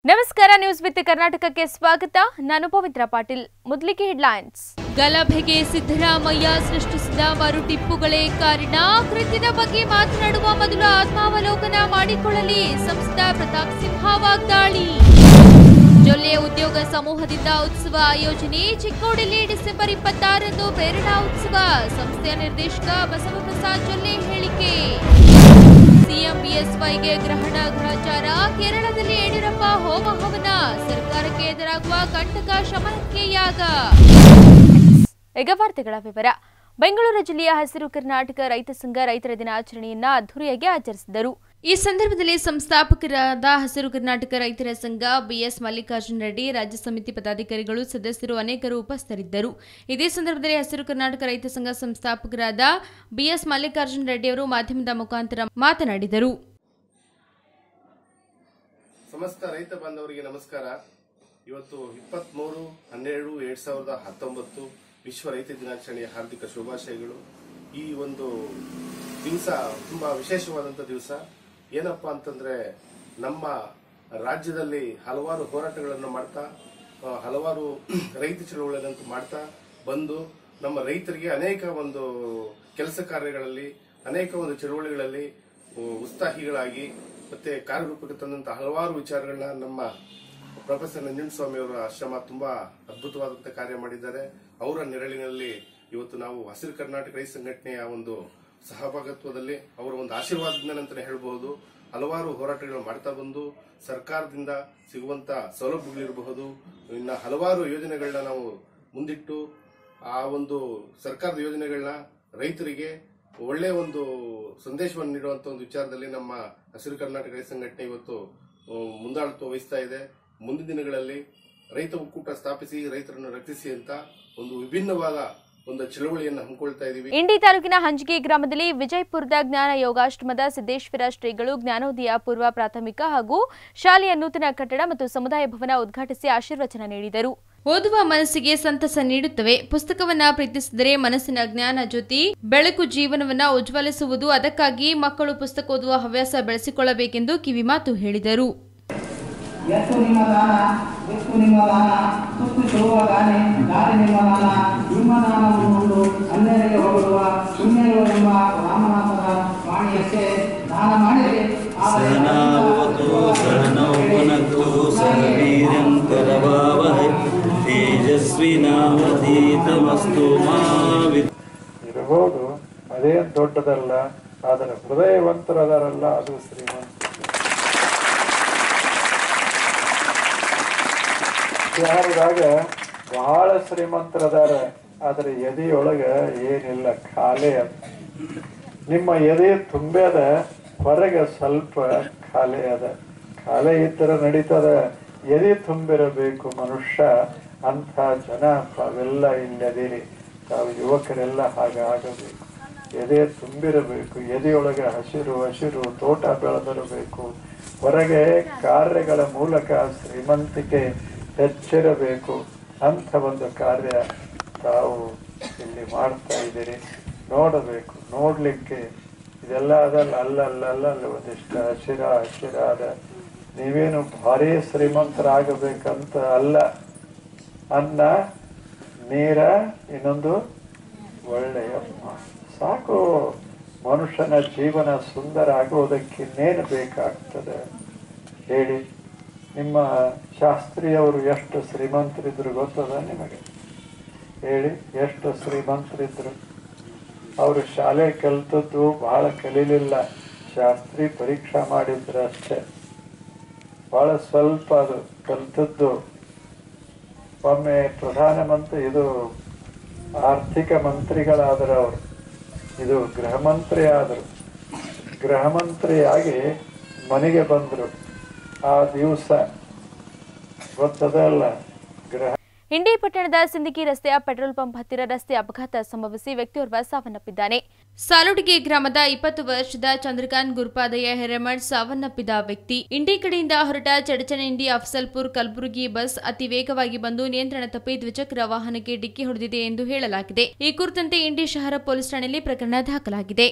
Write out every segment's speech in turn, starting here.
ನಮಸ್ಕಾರ news with ಕರ್ನಾಟಕಕ್ಕೆ ಸ್ವಾಗತ ನಾನು ಪವಿತ್ರ ಪಾಟೀಲ್ ಮೊದಲಿಗೆ ಹೆಡ್ಲೈನ್ಸ್ ಗಲಭೆಗೆ ಸಿದ್ದರಾಮಯ್ಯ ಸೃಷ್ಟಿಸಿದ ಮರು ಟಿಪ್ಪುಗಳೇ ಕಾರಣ ಕೃತ್ಯದ ಬಗ್ಗೆ ಮಾತನಾಡುವ ಮೊದಲು ಆತ್ಮಾವಲೋಕನ ಮಾಡಿಕೊಳ್ಳಲಿ ಸಂಸದ ಪ್ರತಾಪ್ ಸಿಂಹ ವಾಗ್ದಾಳಿ ಜೊಲ್ಲೆ ಉದ್ಯೋಗ ಸಮೂಹದಿಂದ ಉತ್ಸವ ಆಯೋಜನೆ ಚಿಕ್ಕೋಡಿಯಲ್ಲಿ ಡಿಸೆಂಬರ್ ಇಪ್ಪತ್ತಾರರಂದು ಪ್ರೇರಣಾ ಉತ್ಸವ ಸಂಸ್ಥೆಯ ನಿರ್ದೇಶಕ ಬಸವಪ್ರಸಾದ್ ಜೊಲ್ಲೆ ಹೇಳಿಕೆ ಸಿಎಂ ಬಿಎಸ್ವೈಗೆ ಗ್ರಹಣ ಗ್ರಹಚಾರ ಕೇರಳದಲ್ಲಿ ಯಡಿಯೂರಪ್ಪ ಹೋಮ ಹವನ ಸರ್ಕಾರಕ್ಕೆ ಎದುರಾಗುವ ಕಂಟಕ ಶಮನಕ್ಕೆ ಯಾಗ ಈಗ ವಾರ್ತೆಗಳ ವಿವರ ಬೆಂಗಳೂರು ಜಿಲ್ಲೆಯ ಹಸಿರು ಕರ್ನಾಟಕ ರೈತ ಸಂಘ ರೈತರ ದಿನಾಚರಣೆಯನ್ನ ಅದ್ದೂರಿಯಾಗಿ ಆಚರಿಸಿದರು ಈ ಸಂದರ್ಭದಲ್ಲಿ ಸಂಸ್ಥಾಪಕರಾದ ಹಸಿರು ಕರ್ನಾಟಕ ರೈತರ ಸಂಘ ಬಿಎಸ್ ಮಲ್ಲಿಕಾರ್ಜುನ ರೆಡ್ಡಿ ರಾಜ್ಯ ಸಮಿತಿ ಪದಾಧಿಕಾರಿಗಳು ಸದಸ್ಯರು ಅನೇಕರು ಉಪಸ್ಥಿತರಿದ್ದರು ಇದೇ ಸಂದರ್ಭದಲ್ಲಿ ಹಸಿರು ಕರ್ನಾಟಕ ರೈತ ಸಂಘ ಸಂಸ್ಥಾಪಕರಾದ ಬಿಎಸ್ ಮಲ್ಲಿಕಾರ್ಜುನ ರೆಡ್ಡಿ ಅವರು ಮಾಧ್ಯಮದ ಮುಖಾಂತರ ಮಾತನಾಡಿದರು ಸಮಸ್ತ ರೈತ ಬಾಂಧವರಿಗೆ ನಮಸ್ಕಾರ ಇವತ್ತು ಇಪ್ಪತ್ಮೂರು ಹನ್ನೆರಡು ಎರಡ್ ಸಾವಿರದ ಹತ್ತೊಂಬತ್ತು ವಿಶ್ವ ರೈತ ದಿನಾಚರಣೆಯ ಹಾರ್ದಿಕ ಶುಭಾಶಯಗಳು ಈ ಒಂದು ದಿವಸ ತುಂಬಾ ವಿಶೇಷವಾದಂತ ದಿವಸ ಏನಪ್ಪಾ ಅಂತಂದ್ರೆ ನಮ್ಮ ರಾಜ್ಯದಲ್ಲಿ ಹಲವಾರು ಹೋರಾಟಗಳನ್ನು ಮಾಡ್ತಾ ಆ, ಹಲವಾರು ರೈತ ಚಳವಳಿಗಳಂತೂ ಮಾಡ್ತಾ ಬಂದು ನಮ್ಮ ರೈತರಿಗೆ ಅನೇಕ ಒಂದು ಕೆಲಸ ಕಾರ್ಯಗಳಲ್ಲಿ ಅನೇಕ ಒಂದು ಚಳವಳಿಗಳಲ್ಲಿ ಉ- ಉತ್ಸಾಹಿಗಳಾಗಿ ಮತ್ತೆ ಕಾರ್ಯರೂಪಕ್ಕೆ ತಂದಂತ ಹಲವಾರು ವಿಚಾರಗಳನ್ನ ನಮ್ಮ ಪ್ರೊಫೆಸರ್ ನಂಜನಸ್ವಾಮಿ ಅವರ ಆಶ್ರಮ ತುಂಬಾ ಅದ್ಭುತವಾದಂತ ಕಾರ್ಯ ಮಾಡಿದ್ದಾರೆ ಅವರ ನೆರಳಿನಲ್ಲಿ ಇವತ್ತು ನಾವು ಹಸಿರು ಕರ್ನಾಟಕ ರೈತ ಸಂಘಟನೆಯ ಒಂದು ಸಹಭಾಗತ್ವದಲ್ಲಿ ಅವರ ಒಂದು ಆಶೀರ್ವಾದದಿಂದ ಅಂತಾನೆ ಹೇಳಬಹುದು ಹಲವಾರು ಹೋರಾಟಗಳು ಮಾಡ್ತಾ ಬಂದು ಸರ್ಕಾರದಿಂದ ಸಿಗುವಂತ ಸೌಲಭ್ಯಗಳಿರಬಹುದು ಇನ್ನ ಹಲವಾರು ಯೋಜನೆಗಳನ್ನ ನಾವು ಮುಂದಿಟ್ಟು ಆ ಒಂದು ಸರ್ಕಾರದ ಯೋಜನೆಗಳನ್ನ ರೈತರಿಗೆ ಒಳ್ಳೆ ಒಂದು ಸಂದೇಶವನ್ನು ನೀಡುವಂತ ಒಂದು ವಿಚಾರದಲ್ಲಿ ನಮ್ಮ ಹಸಿರು ಕರ್ನಾಟಕ ರೈತ ಸಂಘಟನೆ ಇವತ್ತು ಆ, ಮುಂದಾಳತ್ವ ವಹಿಸ್ತಾ ಇದೆ ಮುಂದಿನ ದಿನಗಳಲ್ಲಿ ರೈತ ಒಕ್ಕೂಟ ಸ್ಥಾಪಿಸಿ ರೈತರನ್ನು ರಕ್ಷಿಸಿ ಅಂತ ಒಂದು ವಿಭಿನ್ನವಾದ ಒಂದು ಚಳವಳಿಯನ್ನು ಹಮ್ಮಿಕೊಳ್ತಾ ಇದೀವಿ ಇಂಡಿ ತಾಲೂಕಿನ ಹಂಜಿಗೆ ಗ್ರಾಮದಲ್ಲಿ ವಿಜಯಪುರದ ಜ್ಞಾನ ಯೋಗಾಶ್ರಮದ ಸಿದ್ದೇಶ್ವರ ಶ್ರೀಗಳು ಜ್ಞಾನೋದಯ ಪೂರ್ವ ಪ್ರಾಥಮಿಕ ಹಾಗೂ ಶಾಲೆಯ ನೂತನ ಕಟ್ಟಡ ಮತ್ತು ಸಮುದಾಯ ಭವನ ಉದ್ಘಾಟಿಸಿ ಆಶೀರ್ವಚನ ನೀಡಿದರು ಓದುವ ಮನಸ್ಸಿಗೆ ಸಂತಸ ನೀಡುತ್ತವೆ ಪುಸ್ತಕವನ್ನ ಪ್ರೀತಿಸಿದರೆ ಮನಸ್ಸಿನ ಜ್ಞಾನ ಜ್ಯೋತಿ ಬೆಳಕು ಜೀವನವನ್ನ ಉಜ್ವಲಿಸುವುದು ಅದಕ್ಕಾಗಿ ಮಕ್ಕಳು ಪುಸ್ತಕ ಓದುವ ಹವ್ಯಾಸ ಬೆಳೆಸಿಕೊಳ್ಳಬೇಕೆಂದು ಕಿವಿಮಾತು ಹೇಳಿದರು ಎತ್ತು ನಿಮ್ಮ ದಾನ ಎತ್ತು ನಿಮ್ಮ ದಾನ ಸುತ್ತು ಶೋಭ ಗಾನೆ ಗಾದೆ ನಿಮ್ಮ ದಾನ ನಿಮ್ಮ ದಾನವನ್ನು ಕೊಂಡು ಅನ್ಯರಿಗೆ ಹೊಗಳುವ ಶೂನ್ಯರು ಎಂಬ ರಾಮನಾಥನ ವಾಣಿಯಷ್ಟೇ ದಾನ ಮಾಡಿರಿ ಆದರೆ सहनावतु सहनौ पुनक्तु सह वीर्यं करवावहै तेजस्विनावधीतमस्तु मा विद्विषावहै. ಇರಬಹುದು ಅದೇನ್ ದೊಡ್ಡದಲ್ಲ ಆದರೆ ಹೃದಯವಂತರದಾರಲ್ಲ ಅದು ಶ್ರೀಮಂತ ಬಿಹಾರದಾಗ ಬಹಳ ಶ್ರೀಮಂತರದಾರ ಆದ್ರೆ ಎದೆಯೊಳಗ ಏನಿಲ್ಲ ಖಾಲಿ ಅದ ನಿಮ್ಮ ಎದೆ ತುಂಬ್ಯದ ಹೊರಗೆ ಸ್ವಲ್ಪ ಖಾಲಿ ಅದ ಖಾಲಿ ಇದ್ದರೆ ನಡೀತದ ಎದೆ ತುಂಬಿರಬೇಕು ಮನುಷ್ಯ ಅಂಥ ಜನ ತಾವೆಲ್ಲ ಇಲ್ಲದಿರಿ ತಾವು ಯುವಕರೆಲ್ಲ ಹಾಗೆ ಆಗಬೇಕು ಎದೆ ತುಂಬಿರಬೇಕು ಎದೆಯೊಳಗೆ ಹಸಿರು ಹಸಿರು ತೋಟ ಬೆಳೆದಿರಬೇಕು ಹೊರಗೆ ಕಾರ್ಯಗಳ ಮೂಲಕ ಶ್ರೀಮಂತಿಕೆ ಹೆಚ್ಚಿರಬೇಕು ಅಂಥ ಒಂದು ಕಾರ್ಯ ತಾವು ಇಲ್ಲಿ ಮಾಡ್ತಾ ಇದ್ದೀರಿ ನೋಡಬೇಕು ನೋಡ್ಲಿಕ್ಕೆ ಇದೆಲ್ಲ ಅದಲ್ಲ ಅಲ್ಲ ಅಲ್ಲ ಅಲ್ಲ ಅಲ್ಲ ಒಂದಿಷ್ಟು ಹಸಿರ ಹಸಿರಾದ ನೀವೇನು ಭಾರಿ ಶ್ರೀಮಂತರಾಗಬೇಕಂತ ಅಲ್ಲ ಅನ್ನ ನೀರ ಇನ್ನೊಂದು ಒಳ್ಳೆಯ ಮಾತು. ಸಾಕು ಮನುಷ್ಯನ ಜೀವನ ಸುಂದರ ಆಗುವುದಕ್ಕೆ ಇನ್ನೇನು ಬೇಕಾಗ್ತದೆ ಹೇಳಿ ನಿಮ್ಮ ಶಾಸ್ತ್ರಿಯವರು ಎಷ್ಟು ಶ್ರೀಮಂತರಿದ್ರು ಗೊತ್ತದ ನಿಮಗೆ ಹೇಳಿ ಎಷ್ಟು ಶ್ರೀಮಂತರಿದ್ರು ಅವರು ಶಾಲೆ ಕಲ್ತದ್ದು ಬಹಳ ಕಲೀಲಿಲ್ಲ ಶಾಸ್ತ್ರಿ ಪರೀಕ್ಷಾ ಮಾಡಿದ್ರು ಅಷ್ಟೇ ಬಹಳ ಸ್ವಲ್ಪ ಅದು ಕಲ್ತದ್ದು ಒಮ್ಮೆ ಪ್ರಧಾನಮಂತ್ರಿ ಇದು ಆರ್ಥಿಕ ಮಂತ್ರಿಗಳಾದರು ಅವರು ಇದು ಗೃಹ ಮಂತ್ರಿ ಆದರು ಗೃಹ ಮಂತ್ರಿಯಾಗಿ ಮನೆಗೆ ಬಂದರು ಆ ದಿವಸ ಗೊತ್ತದಲ್ಲ ಗೃಹ ಇಂಡಿ ಪಟ್ಟಣದ ಸಿಂದಗಿ ರಸ್ತೆಯ ಪೆಟ್ರೋಲ್ ಪಂಪ್ ಹತ್ತಿರ ರಸ್ತೆ ಅಪಘಾತ ಸಂಭವಿಸಿ ವ್ಯಕ್ತಿಯೋರ್ವ ಸಾವನ್ನಪ್ಪಿದ್ದಾನೆ ಸಾಲುಡಿಗೆ ಗ್ರಾಮದ ಇಪ್ಪತ್ತು ವರ್ಷದ ಚಂದ್ರಕಾಂತ್ ಗುರುಪಾದಯ್ಯ ಹಿರೇಮಠ್ ಸಾವನ್ನಪ್ಪಿದ ವ್ಯಕ್ತಿ ಇಂಡಿ ಕಡೆಯಿಂದ ಹೊರಟ ಚಡಚಣ ಇಂಡಿ ಅಫ್ಸಲ್ಪುರ್ ಕಲಬುರಗಿ ಬಸ್ ಅತಿ ವೇಗವಾಗಿ ಬಂದು ನಿಯಂತ್ರಣ ತಪ್ಪಿ ದ್ವಿಚಕ್ರ ವಾಹನಕ್ಕೆ ಡಿಕ್ಕಿ ಹೊಡೆದಿದೆ ಎಂದು ಹೇಳಲಾಗಿದೆ ಈ ಕುರಿತಂತೆ ಇಂಡಿ ಶಹರ ಪೊಲೀಸ್ ಠಾಣೆಯಲ್ಲಿ ಪ್ರಕರಣ ದಾಖಲಾಗಿದೆ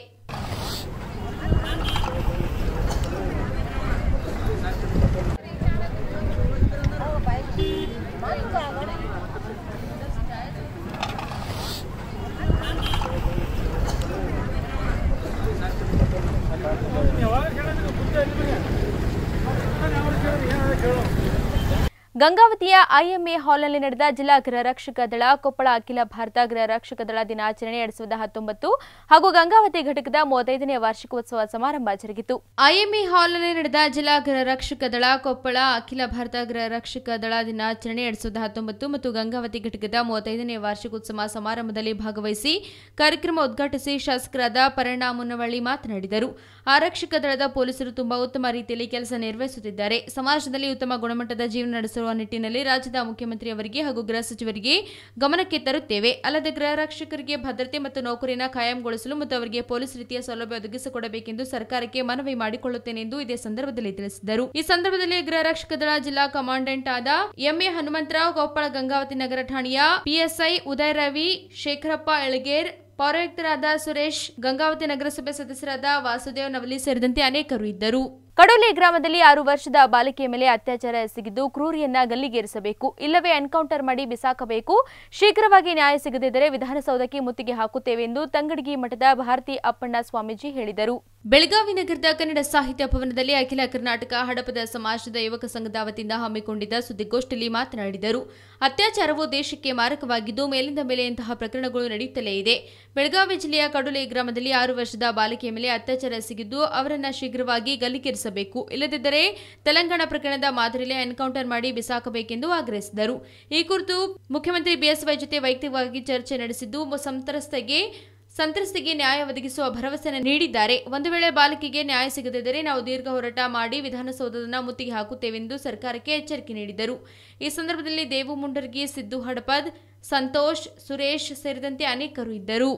ಗಂಗಾವತಿಯ ಐಎಂಎ ಹಾಲ್ನಲ್ಲಿ ನಡೆದ ಜಿಲ್ಲಾ ಗೃಹ ರಕ್ಷಕ ದಳ ಕೊಪ್ಪಳ ಅಖಿಲ ಭಾರತ ಗೃಹ ರಕ್ಷಕ ದಳ ದಿನಾಚರಣೆ ಎರಡ್ ಸಾವಿರದ ಹತ್ತೊಂಬತ್ತು ಹಾಗೂ ಗಂಗಾವತಿ ಘಟಕದ ಮೂವತ್ತೈದನೇ ವಾರ್ಷಿಕೋತ್ಸವ ಸಮಾರಂಭ ಜರುಗಿತು ಐಎಂಎ ಹಾಲ್ನಲ್ಲಿ ನಡೆದ ಜಿಲ್ಲಾ ಗೃಹ ರಕ್ಷಕ ದಳ ಕೊಪ್ಪಳ ಅಖಿಲ ಭಾರತ ಗೃಹ ರಕ್ಷಕ ದಳ ದಿನಾಚರಣೆ ಎರಡ್ ಸಾವಿರದ ಹತ್ತೊಂಬತ್ತು ಮತ್ತು ಗಂಗಾವತಿ ಘಟಕದ ಮೂವತ್ತೈದನೇ ವಾರ್ಷಿಕೋತ್ಸವ ಸಮಾರಂಭದಲ್ಲಿ ಭಾಗವಹಿಸಿ ಕಾರ್ಯಕ್ರಮ ಉದ್ಘಾಟಿಸಿ ಶಾಸಕರಾದ ಪರಿಣಾಮ ಮುನ್ನವಳ್ಳಿ ಮಾತನಾಡಿದರು ಆರಕ್ಷಕ ದಳದ ಪೊಲೀಸರು ತುಂಬಾ ಉತ್ತಮ ರೀತಿಯಲ್ಲಿ ಕೆಲಸ ನಿರ್ವಹಿಸುತ್ತಿದ್ದಾರೆ ಸಮಾಜದಲ್ಲಿ ಉತ್ತಮ ಗುಣಮಟ್ಟದ ಜೀವನ ನಡೆಸುವ ನಿಟ್ಟಿನಲ್ಲಿ ರಾಜ್ಯದ ಮುಖ್ಯಮಂತ್ರಿಯವರಿಗೆ ಹಾಗೂ ಗೃಹ ಸಚಿವರಿಗೆ ಗಮನಕ್ಕೆ ತರುತ್ತೇವೆ ಅಲ್ಲದೆ ಗೃಹ ರಕ್ಷಕರಿಗೆ ಭದ್ರತೆ ಮತ್ತು ನೌಕರಿಯನ್ನು ಕಾಯಂಗೊಳಿಸಲು ಮತ್ತು ಅವರಿಗೆ ಪೊಲೀಸ್ ರೀತಿಯ ಸೌಲಭ್ಯ ಒದಗಿಸಿಕೊಡಬೇಕೆಂದು ಸರ್ಕಾರಕ್ಕೆ ಮನವಿ ಮಾಡಿಕೊಳ್ಳುತ್ತೇನೆ ಎಂದು ಇದೇ ಸಂದರ್ಭದಲ್ಲಿ ತಿಳಿಸಿದರು ಈ ಸಂದರ್ಭದಲ್ಲಿ ಗೃಹ ರಕ್ಷಕ ದಳ ಜಿಲ್ಲಾ ಕಮಾಂಡೆಂಟ್ ಆದ ಎಂಎ ಹನುಮಂತರಾವ್ ಕೊಪ್ಪಳ ಗಂಗಾವತಿ ನಗರ ಠಾಣೆಯ ಪಿಎಸ್ಐ ಉದಯ ರವಿ ಶೇಖರಪ್ಪ ಎಳಗೇರ್ ಪೌರಾಯುಕ್ತರಾದ ಸುರೇಶ್ ಗಂಗಾವತಿ ನಗರಸಭೆ ಸದಸ್ಯರಾದ ವಾಸುದೇವ್ ನವಲಿ ಸೇರಿದಂತೆ ಅನೇಕರು ಇದ್ದರು ಕಡೋಲಿ ಗ್ರಾಮದಲ್ಲಿ ಆರು ವರ್ಷದ ಬಾಲಿಕೆಯ ಮೇಲೆ ಅತ್ಯಾಚಾರ ಎಸಗಿದ್ದು ಕ್ರೂರಿಯನ್ನ ಗಲ್ಲಿಗೇರಿಸಬೇಕು ಇಲ್ಲವೇ ಎನ್ಕೌಂಟರ್ ಮಾಡಿ ಬಿಸಾಕಬೇಕು ಶೀಘ್ರವಾಗಿ ನ್ಯಾಯ ಸಿಗದಿದ್ದರೆ ವಿಧಾನಸೌಧಕ್ಕೆ ಮುತ್ತಿಗೆ ಹಾಕುತ್ತೇವೆ ಎಂದು ತಂಗಡಗಿ ಮಠದ ಭಾರತಿ ಅಪ್ಪಣ್ಣ ಸ್ವಾಮೀಜಿ ಹೇಳಿದರು ಬೆಳಗಾವಿ ನಗರದ ಕನ್ನಡ ಸಾಹಿತ್ಯ ಭವನದಲ್ಲಿ ಅಖಿಲ ಕರ್ನಾಟಕ ಹಡಪದ ಸಮಾಜದ ಯುವಕ ಸಂಘದ ವತಿಯಿಂದ ಹಮ್ಮಿಕೊಂಡಿದ್ದ ಸುದ್ದಿಗೋಷ್ಠಿಯಲ್ಲಿ ಮಾತನಾಡಿದರು ಅತ್ಯಾಚಾರವು ದೇಶಕ್ಕೆ ಮಾರಕವಾಗಿದ್ದು ಮೇಲಿಂದ ಮೇಲೆ ಇಂತಹ ಪ್ರಕರಣಗಳು ನಡೆಯುತ್ತಲೇ ಇದೆ ಬೆಳಗಾವಿ ಜಿಲ್ಲೆಯ ಕಡೋಲಿ ಗ್ರಾಮದಲ್ಲಿ ಆರು ವರ್ಷದ ಬಾಲಿಕೆಯ ಮೇಲೆ ಅತ್ಯಾಚಾರ ಎಸಗಿದ್ದು ಅವರನ್ನ ಶೀಘ್ರವಾಗಿ ಗಲ್ಲಿಗೇರಿಸಬೇಕು ಇಲ್ಲದಿದ್ದರೆ ತೆಲಂಗಾಣ ಪ್ರಕರಣದ ಮಾದರಿಯಲ್ಲಿ ಎನ್ಕೌಂಟರ್ ಮಾಡಿ ಬಿಸಾಕಬೇಕೆಂದು ಆಗ್ರಹಿಸಿದರು ಈ ಕುರಿತು ಮುಖ್ಯಮಂತ್ರಿ ಬಿಎಸ್ವೈ ಜೊತೆ ವೈಯಕ್ತಿಕವಾಗಿ ಚರ್ಚೆ ನಡೆಸಿದ್ದು ಮು- ಸಂತ್ರಸ್ತೆಗೆ ಸಂತ್ರಸ್ತೆಗೆ ನ್ಯಾಯ ಒದಗಿಸುವ ಭರವಸೆ ನೀಡಿದ್ದಾರೆ ಒಂದು ವೇಳೆ ಬಾಲಕಿಗೆ ನ್ಯಾಯ ಸಿಗದಿದ್ದರೆ ನಾವು ದೀರ್ಘ ಹೋರಾಟ ಮಾಡಿ ವಿಧಾನಸೌಧದ ಮುತ್ತಿಗೆ ಹಾಕುತ್ತೇವೆಂದು ಸರ್ಕಾರಕ್ಕೆ ಎಚ್ಚರಿಕೆ ನೀಡಿದರು ಈ ಸಂದರ್ಭದಲ್ಲಿ ದೇವು ಮುಂಡರ್ಗಿ ಸಿದ್ದು ಹಡಪದ್ ಸಂತೋಷ್ ಸುರೇಶ್ ಸೇರಿದಂತೆ ಅನೇಕರು ಇದ್ದರು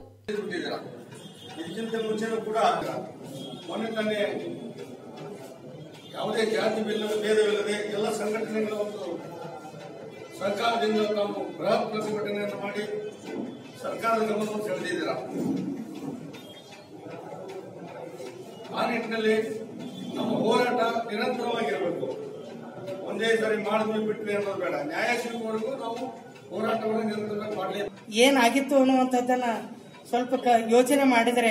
ಇದಕ್ಕಿಂತ ಮುಂಚೆನೂ ಕೂಡ ಮೊನ್ನೆ ತಾನೇ ಯಾವುದೇ ಜಾತಿ ಬಿಲ್ಲ ಭೇದವಿಲ್ಲದೆ ಎಲ್ಲ ಸಂಘಟನೆಗಳ ಒಂದು ಸರ್ಕಾರದಿಂದ ತಾವು ಬೃಹತ್ ಪ್ರತಿಭಟನೆಯನ್ನು ಮಾಡಿ ಸರ್ಕಾರದ ಗಮನವನ್ನು ಸೆಳೆದಿದ್ದೀರ ಆ ನಿಟ್ಟಿನಲ್ಲಿ ನಮ್ಮ ಹೋರಾಟ ನಿರಂತರವಾಗಿರಬೇಕು ಒಂದೇ ಸರಿ ಮಾಡಿದ್ವಿ ಬಿಟ್ವಿ ಅನ್ನೋದು ಬೇಡ ನ್ಯಾಯ ಸಿಗುವವರೆಗೂ ನಾವು ಹೋರಾಟವನ್ನು ನಿರಂತರವಾಗಿ ಮಾಡಲೇಬೇಕು ಏನಾಗಿತ್ತು ಅನ್ನುವಂಥದ್ದನ್ನ ಸ್ವಲ್ಪ ಕ ಯೋಚನೆ ಮಾಡಿದರೆ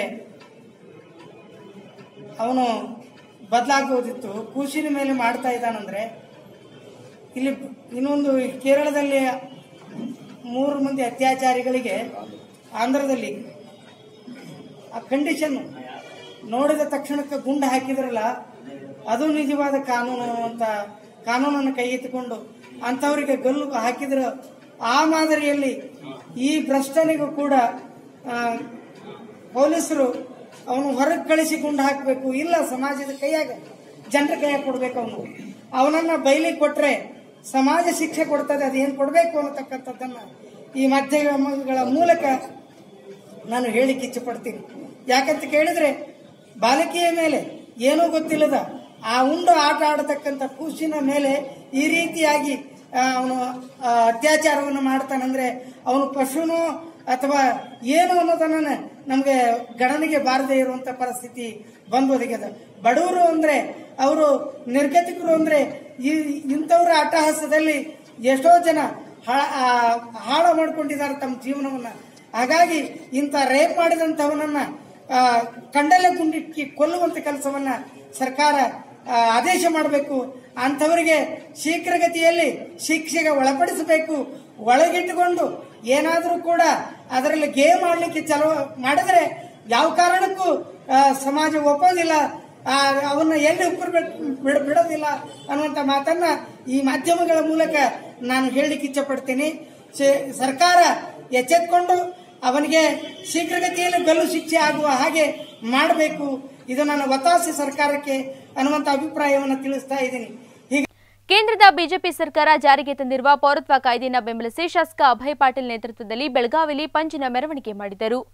ಅವನು ಬದಲಾಗೋದಿತ್ತು ಕೂಸಿನ ಮೇಲೆ ಮಾಡ್ತಾ ಇದ್ದಾನಂದ್ರೆ ಇಲ್ಲಿ ಇನ್ನೊಂದು ಕೇರಳದಲ್ಲಿ ಮೂರು ಮಂದಿ ಅತ್ಯಾಚಾರಿಗಳಿಗೆ ಆಂಧ್ರದಲ್ಲಿ ಆ ಕಂಡೀಷನ್ ನೋಡಿದ ತಕ್ಷಣಕ್ಕೆ ಗುಂಡು ಹಾಕಿದ್ರಲ್ಲ ಅದು ನಿಜವಾದ ಕಾನೂನು ಅಂತ ಕಾನೂನನ್ನು ಕೈಗೆತ್ತಿಕೊಂಡು ಅಂಥವರಿಗೆ ಗಲ್ಲು ಹಾಕಿದ್ರ ಆ ಮಾದರಿಯಲ್ಲಿ ಈ ಭ್ರಷ್ಟನಿಗೂ ಕೂಡ ಆ, ಪೊಲೀಸರು ಅವನು ಹೊರಗೆ ಕಳಿಸಿ ಗುಂಡು ಹಾಕಬೇಕು ಇಲ್ಲ ಸಮಾಜದ ಕೈಯಾಗ ಜನರ ಕೈಯಾಗ ಕೊಡ್ಬೇಕು ಅವನು ಅವನನ್ನ ಬೈಲಿ ಕೊಟ್ರೆ ಸಮಾಜ ಶಿಕ್ಷೆ ಕೊಡ್ತದೆ ಅದೇನು ಕೊಡಬೇಕು ಅನ್ನತಕ್ಕಂಥದ್ದನ್ನ ಈ ಮಾಧ್ಯಮಗಳ ಮೂಲಕ ನಾನು ಹೇಳಿಕ್ಕೆ ಇಚ್ಛೆ ಪಡ್ತೀನಿ ಯಾಕಂತ ಕೇಳಿದ್ರೆ ಬಾಲಕಿಯ ಮೇಲೆ ಏನೂ ಗೊತ್ತಿಲ್ಲದ ಆ ಉಂಡು ಆಟ ಆಡತಕ್ಕಂಥ ಕೂಸಿನ ಮೇಲೆ ಈ ರೀತಿಯಾಗಿ ಅವನು ಅತ್ಯಾಚಾರವನ್ನು ಮಾಡ್ತಾನಂದ್ರೆ ಅವನು ಪಶುನೋ ಅಥವಾ ಏನು ಅನ್ನೋದನ್ನ ನಮಗೆ ಗಣನೆಗೆ ಬಾರದೇ ಇರುವಂತ ಪರಿಸ್ಥಿತಿ ಬಂದು ಒದಗಿದೆ ಬಡವರು ಅಂದ್ರೆ ಅವರು ನಿರ್ಗತಿಕರು ಅಂದ್ರೆ ಈ ಇಂಥವ್ರ ಅಟ್ಟಹಾಸದಲ್ಲಿ ಎಷ್ಟೋ ಜನ ಹಾಳ- ಆ, ಹಾಳು ಮಾಡ್ಕೊಂಡಿದ್ದಾರೆ ತಮ್ಮ ಜೀವನವನ್ನ ಹಾಗಾಗಿ ಇಂಥ ರೇಪ್ ಮಾಡಿದಂಥವನನ್ನ ಆ, ಕಂಡಲೆ ಗುಂಡಿಕ್ಕಿ ಕೊಲ್ಲುವಂತ ಕೆಲಸವನ್ನ ಸರ್ಕಾರ ಆ, ಆದೇಶ ಮಾಡಬೇಕು ಅಂಥವರಿಗೆ ಶೀಘ್ರಗತಿಯಲ್ಲಿ ಶಿಕ್ಷೆಗೆ ಒಳಪಡಿಸಬೇಕು ಒಳಗಿಟ್ಟುಕೊಂಡು ಏನಾದರೂ ಕೂಡ ಅದರಲ್ಲಿ ಗೇಮ್ ಆಡ್ಲಿಕ್ಕೆ ಚಲೋ ಮಾಡಿದ್ರೆ ಯಾವ ಕಾರಣಕ್ಕೂ ಆ, ಸಮಾಜ ಒಪ್ಪೋದಿಲ್ಲ ಆ, ಅವನ್ನ ಎಲ್ಲಿ ಉಪ್ಪು ಬಿಡೋದಿಲ್ಲ ಅನ್ನುವಂಥ ಮಾತನ್ನ ಈ ಮಾಧ್ಯಮಗಳ ಮೂಲಕ ನಾನು ಹೇಳಲಿಕ್ಕೆ ಇಚ್ಛಪಡ್ತೀನಿ ಶೇ- ಸರ್ಕಾರ ಎಚ್ಚೆತ್ಕೊಂಡು ಅವನಿಗೆ ಶೀಘ್ರಗತಿಯಲ್ಲಿ ಗಲ್ಲು ಶಿಕ್ಷೆ ಆಗುವ ಹಾಗೆ ಮಾಡಬೇಕು ಇದು ನನ್ನ ಒತ್ತಾಸೆ ಸರ್ಕಾರಕ್ಕೆ ಅನ್ನುವಂಥ ಅಭಿಪ್ರಾಯವನ್ನು ತಿಳಿಸ್ತಾ ಇದ್ದೀನಿ ಹೀಗೆ ಕೇಂದ್ರದ ಬಿಜೆಪಿ ಸರ್ಕಾರ ಜಾರಿಗೆ ತಂದಿರುವ ಪೌರತ್ವ ಕಾಯ್ದೆಯನ್ನು ಬೆಂಬಲಿಸಿ ಶಾಸಕ ಅಭಯ್ ಪಾಟೀಲ್ ನೇತೃತ್ವದಲ್ಲಿ ಬೆಳಗಾವಿಯಲ್ಲಿ ಪಂಚಿನ ಮೆರವಣಿಗೆ ಮಾಡಿದರು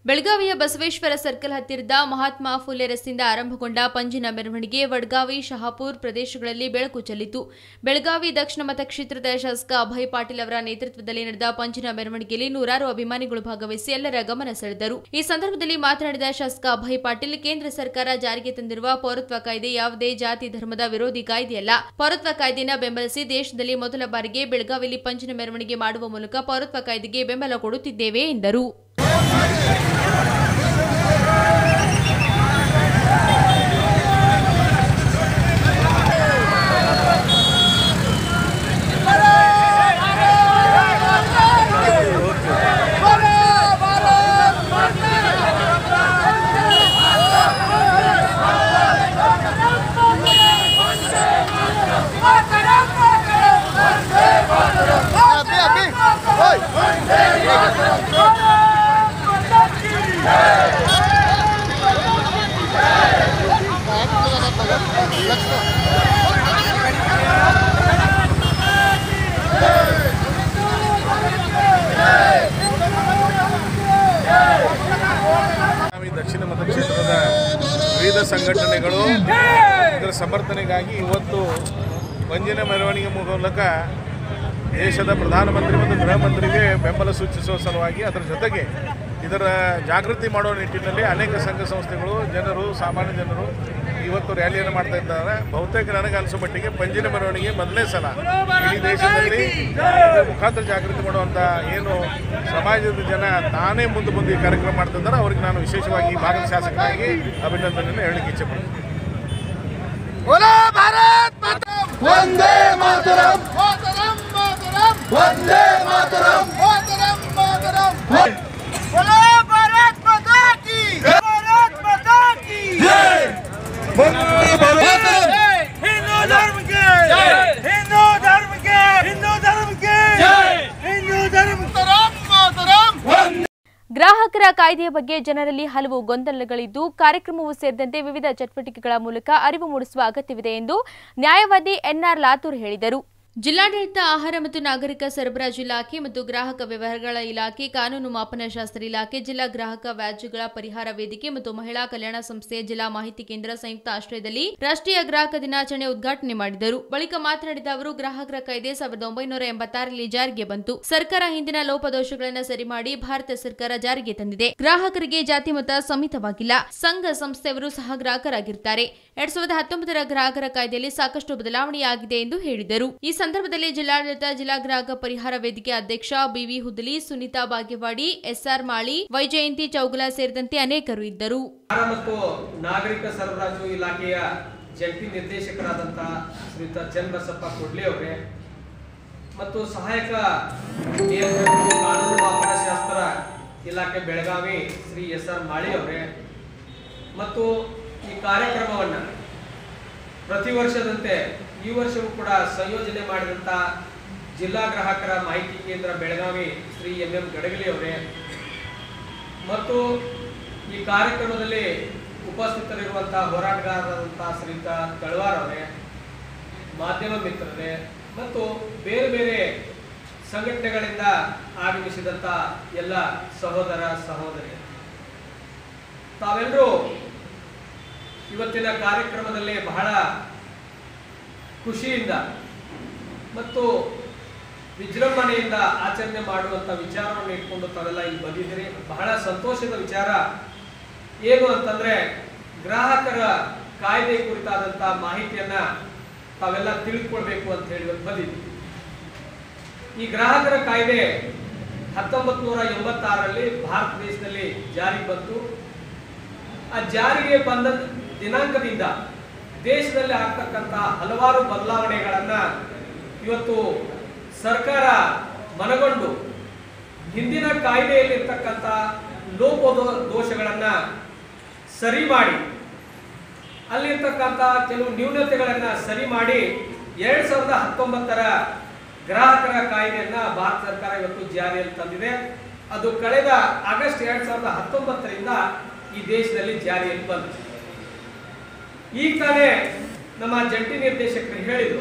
ಬೆಳಗಾವಿಯ ಬಸವೇಶ್ವರ ಸರ್ಕಲ್ ಹತ್ತಿರದ ಮಹಾತ್ಮ ಫುಲೆ ರಸ್ತೆಯಿಂದ ಆರಂಭಗೊಂಡ ಪಂಜಿನ ಮೆರವಣಿಗೆ ವಡ್ಗಾವಿ ಶಹಾಪುರ್ ಪ್ರದೇಶಗಳಲ್ಲಿ ಬೆಳಕು ಚೆಲ್ಲಿತು ಬೆಳಗಾವಿ ದಕ್ಷಿಣ ಮತಕ್ಷೇತ್ರದ ಶಾಸಕ ಅಭಯ್ ಪಾಟೀಲ್ ಅವರ ನೇತೃತ್ವದಲ್ಲಿ ನಡೆದ ಪಂಜಿನ ಮೆರವಣಿಗೆಯಲ್ಲಿ ನೂರಾರು ಅಭಿಮಾನಿಗಳು ಭಾಗವಹಿಸಿ ಎಲ್ಲರ ಗಮನ ಸೆಳೆದರು ಈ ಸಂದರ್ಭದಲ್ಲಿ ಮಾತನಾಡಿದ ಶಾಸಕ ಅಭಯ್ ಪಾಟೀಲ್ ಕೇಂದ್ರ ಸರ್ಕಾರ ಜಾರಿಗೆ ತಂದಿರುವ ಪೌರತ್ವ ಕಾಯ್ದೆ ಯಾವುದೇ ಜಾತಿ ಧರ್ಮದ ವಿರೋಧಿ ಕಾಯ್ದೆಯಲ್ಲ ಪೌರತ್ವ ಕಾಯ್ದೆಯನ್ನು ಬೆಂಬಲಿಸಿ ದೇಶದಲ್ಲಿ ಮೊದಲ ಬಾರಿಗೆ ಬೆಳಗಾವಿಯಲ್ಲಿ ಪಂಜಿನ ಮೆರವಣಿಗೆ ಮಾಡುವ ಮೂಲಕ ಪೌರತ್ವ ಕಾಯ್ದೆಗೆ ಬೆಂಬಲ ಕೊಡುತ್ತಿದ್ದೇವೆ ಎಂದರು ಬೆಳಗಾವಿ ದಕ್ಷಿಣ ಮತಕ್ಷೇತ್ರದ ವಿವಿಧ ಸಂಘಟನೆಗಳು ಇದರ ಸಮರ್ಥನೆಗಾಗಿ ಇವತ್ತು ಪಂಜಿನ ಮೆರವಣಿಗೆ ಮೂಲಕ ದೇಶದ ಪ್ರಧಾನಮಂತ್ರಿ ಮತ್ತು ಗೃಹ ಮಂತ್ರಿಗೆ ಬೆಂಬಲ ಸೂಚಿಸುವ ಸಲುವಾಗಿ ಅದರ ಜೊತೆಗೆ ಇದರ ಜಾಗೃತಿ ಮಾಡುವ ನಿಟ್ಟಿನಲ್ಲಿ ಅನೇಕ ಸಂಘ ಸಂಸ್ಥೆಗಳು ಜನರು ಸಾಮಾನ್ಯ ಜನರು ಇವತ್ತು ರ್ಯಾಲಿಯನ್ನು ಮಾಡ್ತಾ ಇದ್ದಾರೆ ಬಹುತೇಕ ನನಗೆ ಅನಿಸೋ ಮಟ್ಟಿಗೆ ಪಂಜಿನ ಮೆರವಣಿಗೆ ಮೊದಲನೇ ಸಲ ಇಡೀ ದೇಶದಲ್ಲಿ ಇದರ ಮುಖಾಂತರ ಜಾಗೃತಿ ಮಾಡುವಂಥ ಏನು ಸಮಾಜದ ಜನ ತಾನೇ ಮುಂದೆ ಬಂದು ಈ ಕಾರ್ಯಕ್ರಮ ಮಾಡ್ತಿದ್ದಾರೆ ಅವ್ರಿಗೆ ನಾನು ವಿಶೇಷವಾಗಿ ಈ ಭಾಗದ ಶಾಸಕರಾಗಿ ಅಭಿನಂದನೆಯನ್ನು ಹೇಳಲಿಕ್ಕೆ ಇಚ್ಛೆ ಪಡ್ತೀನಿ ಗ್ರಾಹಕರ ಕಾಯ್ದೆಯ ಬಗ್ಗೆ ಜನರಲ್ಲಿ ಹಲವು ಗೊಂದಲಗಳಿದ್ದು ಕಾರ್ಯಕ್ರಮವು ಸೇರಿದಂತೆ ವಿವಿಧ ಚಟುವಟಿಕೆಗಳ ಮೂಲಕ ಅರಿವು ಮೂಡಿಸುವ ಅಗತ್ಯವಿದೆ ಎಂದು ನ್ಯಾಯವಾದಿ ಎನ್ಆರ್ ಲಾತೂರ್ ಹೇಳಿದರು ಜಿಲ್ಲಾಡಳಿತ ಆಹಾರ ಮತ್ತು ನಾಗರಿಕ ಸರಬರಾಜು ಇಲಾಖೆ ಮತ್ತು ಗ್ರಾಹಕ ವ್ಯವಹಾರಗಳ ಇಲಾಖೆ ಕಾನೂನು ಮಾಪನ ಶಾಸ್ತ್ರ ಇಲಾಖೆ ಜಿಲ್ಲಾ ಗ್ರಾಹಕ ವ್ಯಾಜ್ಯಗಳ ಪರಿಹಾರ ವೇದಿಕೆ ಮತ್ತು ಮಹಿಳಾ ಕಲ್ಯಾಣ ಸಂಸ್ಥೆಯ ಜಿಲ್ಲಾ ಮಾಹಿತಿ ಕೇಂದ್ರ ಸಂಯುಕ್ತ ಆಶ್ರಯದಲ್ಲಿ ರಾಷ್ಟ್ರೀಯ ಗ್ರಾಹಕ ದಿನಾಚರಣೆ ಉದ್ಘಾಟನೆ ಮಾಡಿದರು ಬಳಿಕ ಮಾತನಾಡಿದ ಅವರು ಗ್ರಾಹಕರ ಕಾಯ್ದೆ ಸಾವಿರದ ಒಂಬೈನೂರ ಎಂಬತ್ತಾರರಲ್ಲಿ ಜಾರಿಗೆ ಬಂತು ಸರ್ಕಾರ ಹಿಂದಿನ ಲೋಪದೋಷಗಳನ್ನು ಸರಿ ಮಾಡಿ ಭಾರತ ಸರ್ಕಾರ ಜಾರಿಗೆ ತಂದಿದೆ ಗ್ರಾಹಕರಿಗೆ ಜಾತಿ ಮತ ಸಮಿತವಾಗಿಲ್ಲ ಸಂಘ ಸಂಸ್ಥೆಯವರು ಸಹ ಗ್ರಾಹಕರಾಗಿರ್ತಾರೆ ಎರಡ್ ಸಾವಿರದ ಹತ್ತೊಂಬತ್ತರ ಗ್ರಾಹಕರ ಕಾಯ್ದೆಯಲ್ಲಿ ಸಾಕಷ್ಟು ಬದಲಾವಣೆಯಾಗಿದೆ ಎಂದು ಹೇಳಿದರು ಈ ಸಂದರ್ಭದಲ್ಲಿ ಜಿಲ್ಲಾಡಳಿತ ಜಿಲ್ಲಾ ಗ್ರಾಹಕ ಪರಿಹಾರ ವೇದಿಕೆ ಅಧ್ಯಕ್ಷ ಬಿವಿ ಹುದಲಿ ಸುನೀತಾ ಭಾಗ್ಯವಾಡಿ ಎಸ್ಆರ್ ಮಾಳಿ ವೈಜಯಂತಿ ಚೌಗಲ ಸೇರಿದಂತೆ ಅನೇಕರು ಇದ್ದರು ಆಹಾರ ಮತ್ತು ನಾಗರಿಕ ಸರಬರಾಜು ಇಲಾಖೆಯ ಜಂಟಿ ನಿರ್ದೇಶಕರಾದಂತಹ ಶ್ರೀಯುತ ಚನ್ನಬಸಪ್ಪ ಕೊಡ್ಲಿ ಅವರೇ ಮತ್ತು ಸಹಾಯಕ ನಿಯಂತ್ರಕರು ಕಾನೂನು ಮಾಪನ ಶಾಸ್ತ್ರ ಇಲಾಖೆ ಬೆಳಗಾವಿ ಶ್ರೀ ಎಸ್ ಆರ್ ಮಾಳಿ ಅವರೇ ಮತ್ತು ಈ ಕಾರ್ಯಕ್ರಮವನ್ನು ಪ್ರತಿ ವರ್ಷದಂತೆ ಈ ವರ್ಷವೂ ಕೂಡ ಸಂಯೋಜನೆ ಮಾಡಿದಂಥ ಜಿಲ್ಲಾ ಗ್ರಾಹಕರ ಮಾಹಿತಿ ಕೇಂದ್ರ ಬೆಳಗಾವಿ ಶ್ರೀ ಎಂ ಎಂ ಗಡಗಲಿ ಅವರೇ ಮತ್ತು ಈ ಕಾರ್ಯಕ್ರಮದಲ್ಲಿ ಉಪಸ್ಥಿತರಿರುವಂತಹ ಹೋರಾಟಗಾರರಾದಂತಹ ಶ್ರೀಯುತ ತಳವಾರ್ ಅವರೇ ಮಾಧ್ಯಮ ಮಿತ್ರರೇ ಮತ್ತು ಬೇರೆ ಬೇರೆ ಸಂಘಟನೆಗಳಿಂದ ಆಗಮಿಸಿದಂಥ ಎಲ್ಲ ಸಹೋದರ ಸಹೋದರಿ ತಾವೆಲ್ಲರೂ ಇವತ್ತಿನ ಕಾರ್ಯಕ್ರಮದಲ್ಲಿ ಬಹಳ ಖುಷಿಯಿಂದ ಮತ್ತು ವಿಜೃಂಭಣೆಯಿಂದ ಆಚರಣೆ ಮಾಡುವಂಥ ವಿಚಾರವನ್ನು ಇಟ್ಕೊಂಡು ತಾವೆಲ್ಲ ಇಲ್ಲಿ ಬಂದಿದ್ದೀರಿ ಬಹಳ ಸಂತೋಷದ ವಿಚಾರ ಏನು ಅಂತಂದ್ರೆ ಗ್ರಾಹಕರ ಕಾಯ್ದೆ ಕುರಿತಾದಂಥ ಮಾಹಿತಿಯನ್ನ ತಾವೆಲ್ಲ ತಿಳಿದುಕೊಳ್ಬೇಕು ಅಂತ ಹೇಳಿ ಇವತ್ತು ಬಂದಿದ್ದೀವಿ ಈ ಗ್ರಾಹಕರ ಕಾಯ್ದೆ ಹತ್ತೊಂಬತ್ತು ನೂರ ಎಂಬತ್ತಾರರಲ್ಲಿ ಭಾರತ ದೇಶದಲ್ಲಿ ಜಾರಿಗೆ ಬಂತು ಆ ಜಾರಿಗೆ ಬಂದ ದಿನಾಂಕದಿಂದ ದೇಶದಲ್ಲಿ ಆಗ್ತಕ್ಕಂಥ ಹಲವಾರು ಬದಲಾವಣೆಗಳನ್ನ ಇವತ್ತು ಸರ್ಕಾರ ಮನಗೊಂಡು ಹಿಂದಿನ ಕಾಯ್ದೆಯಲ್ಲಿರ್ತಕ್ಕಂಥ ಲೋಪದೋ ದೋಷಗಳನ್ನ ಸರಿ ಮಾಡಿ ಅಲ್ಲಿರ್ತಕ್ಕಂಥ ಕೆಲವು ನ್ಯೂನತೆಗಳನ್ನ ಸರಿ ಮಾಡಿ ಎರಡ್ ಸಾವಿರದ ಹತ್ತೊಂಬತ್ತರ ಗ್ರಾಹಕರ ಕಾಯ್ದೆಯನ್ನ ಭಾರತ ಸರ್ಕಾರ ಇವತ್ತು ಜಾರಿಯಲ್ಲಿ ತಂದಿದೆ ಅದು ಕಳೆದ ಆಗಸ್ಟ್ ಎರಡ್ ಸಾವಿರದ ಹತ್ತೊಂಬತ್ತರಿಂದ ಈ ದೇಶದಲ್ಲಿ ಜಾರಿಯಲ್ಲಿ ಬಂದಿದೆ ಈಗ ತಾನೇ ನಮ್ಮ ಜಂಟಿ ನಿರ್ದೇಶಕರು ಹೇಳಿದ್ರು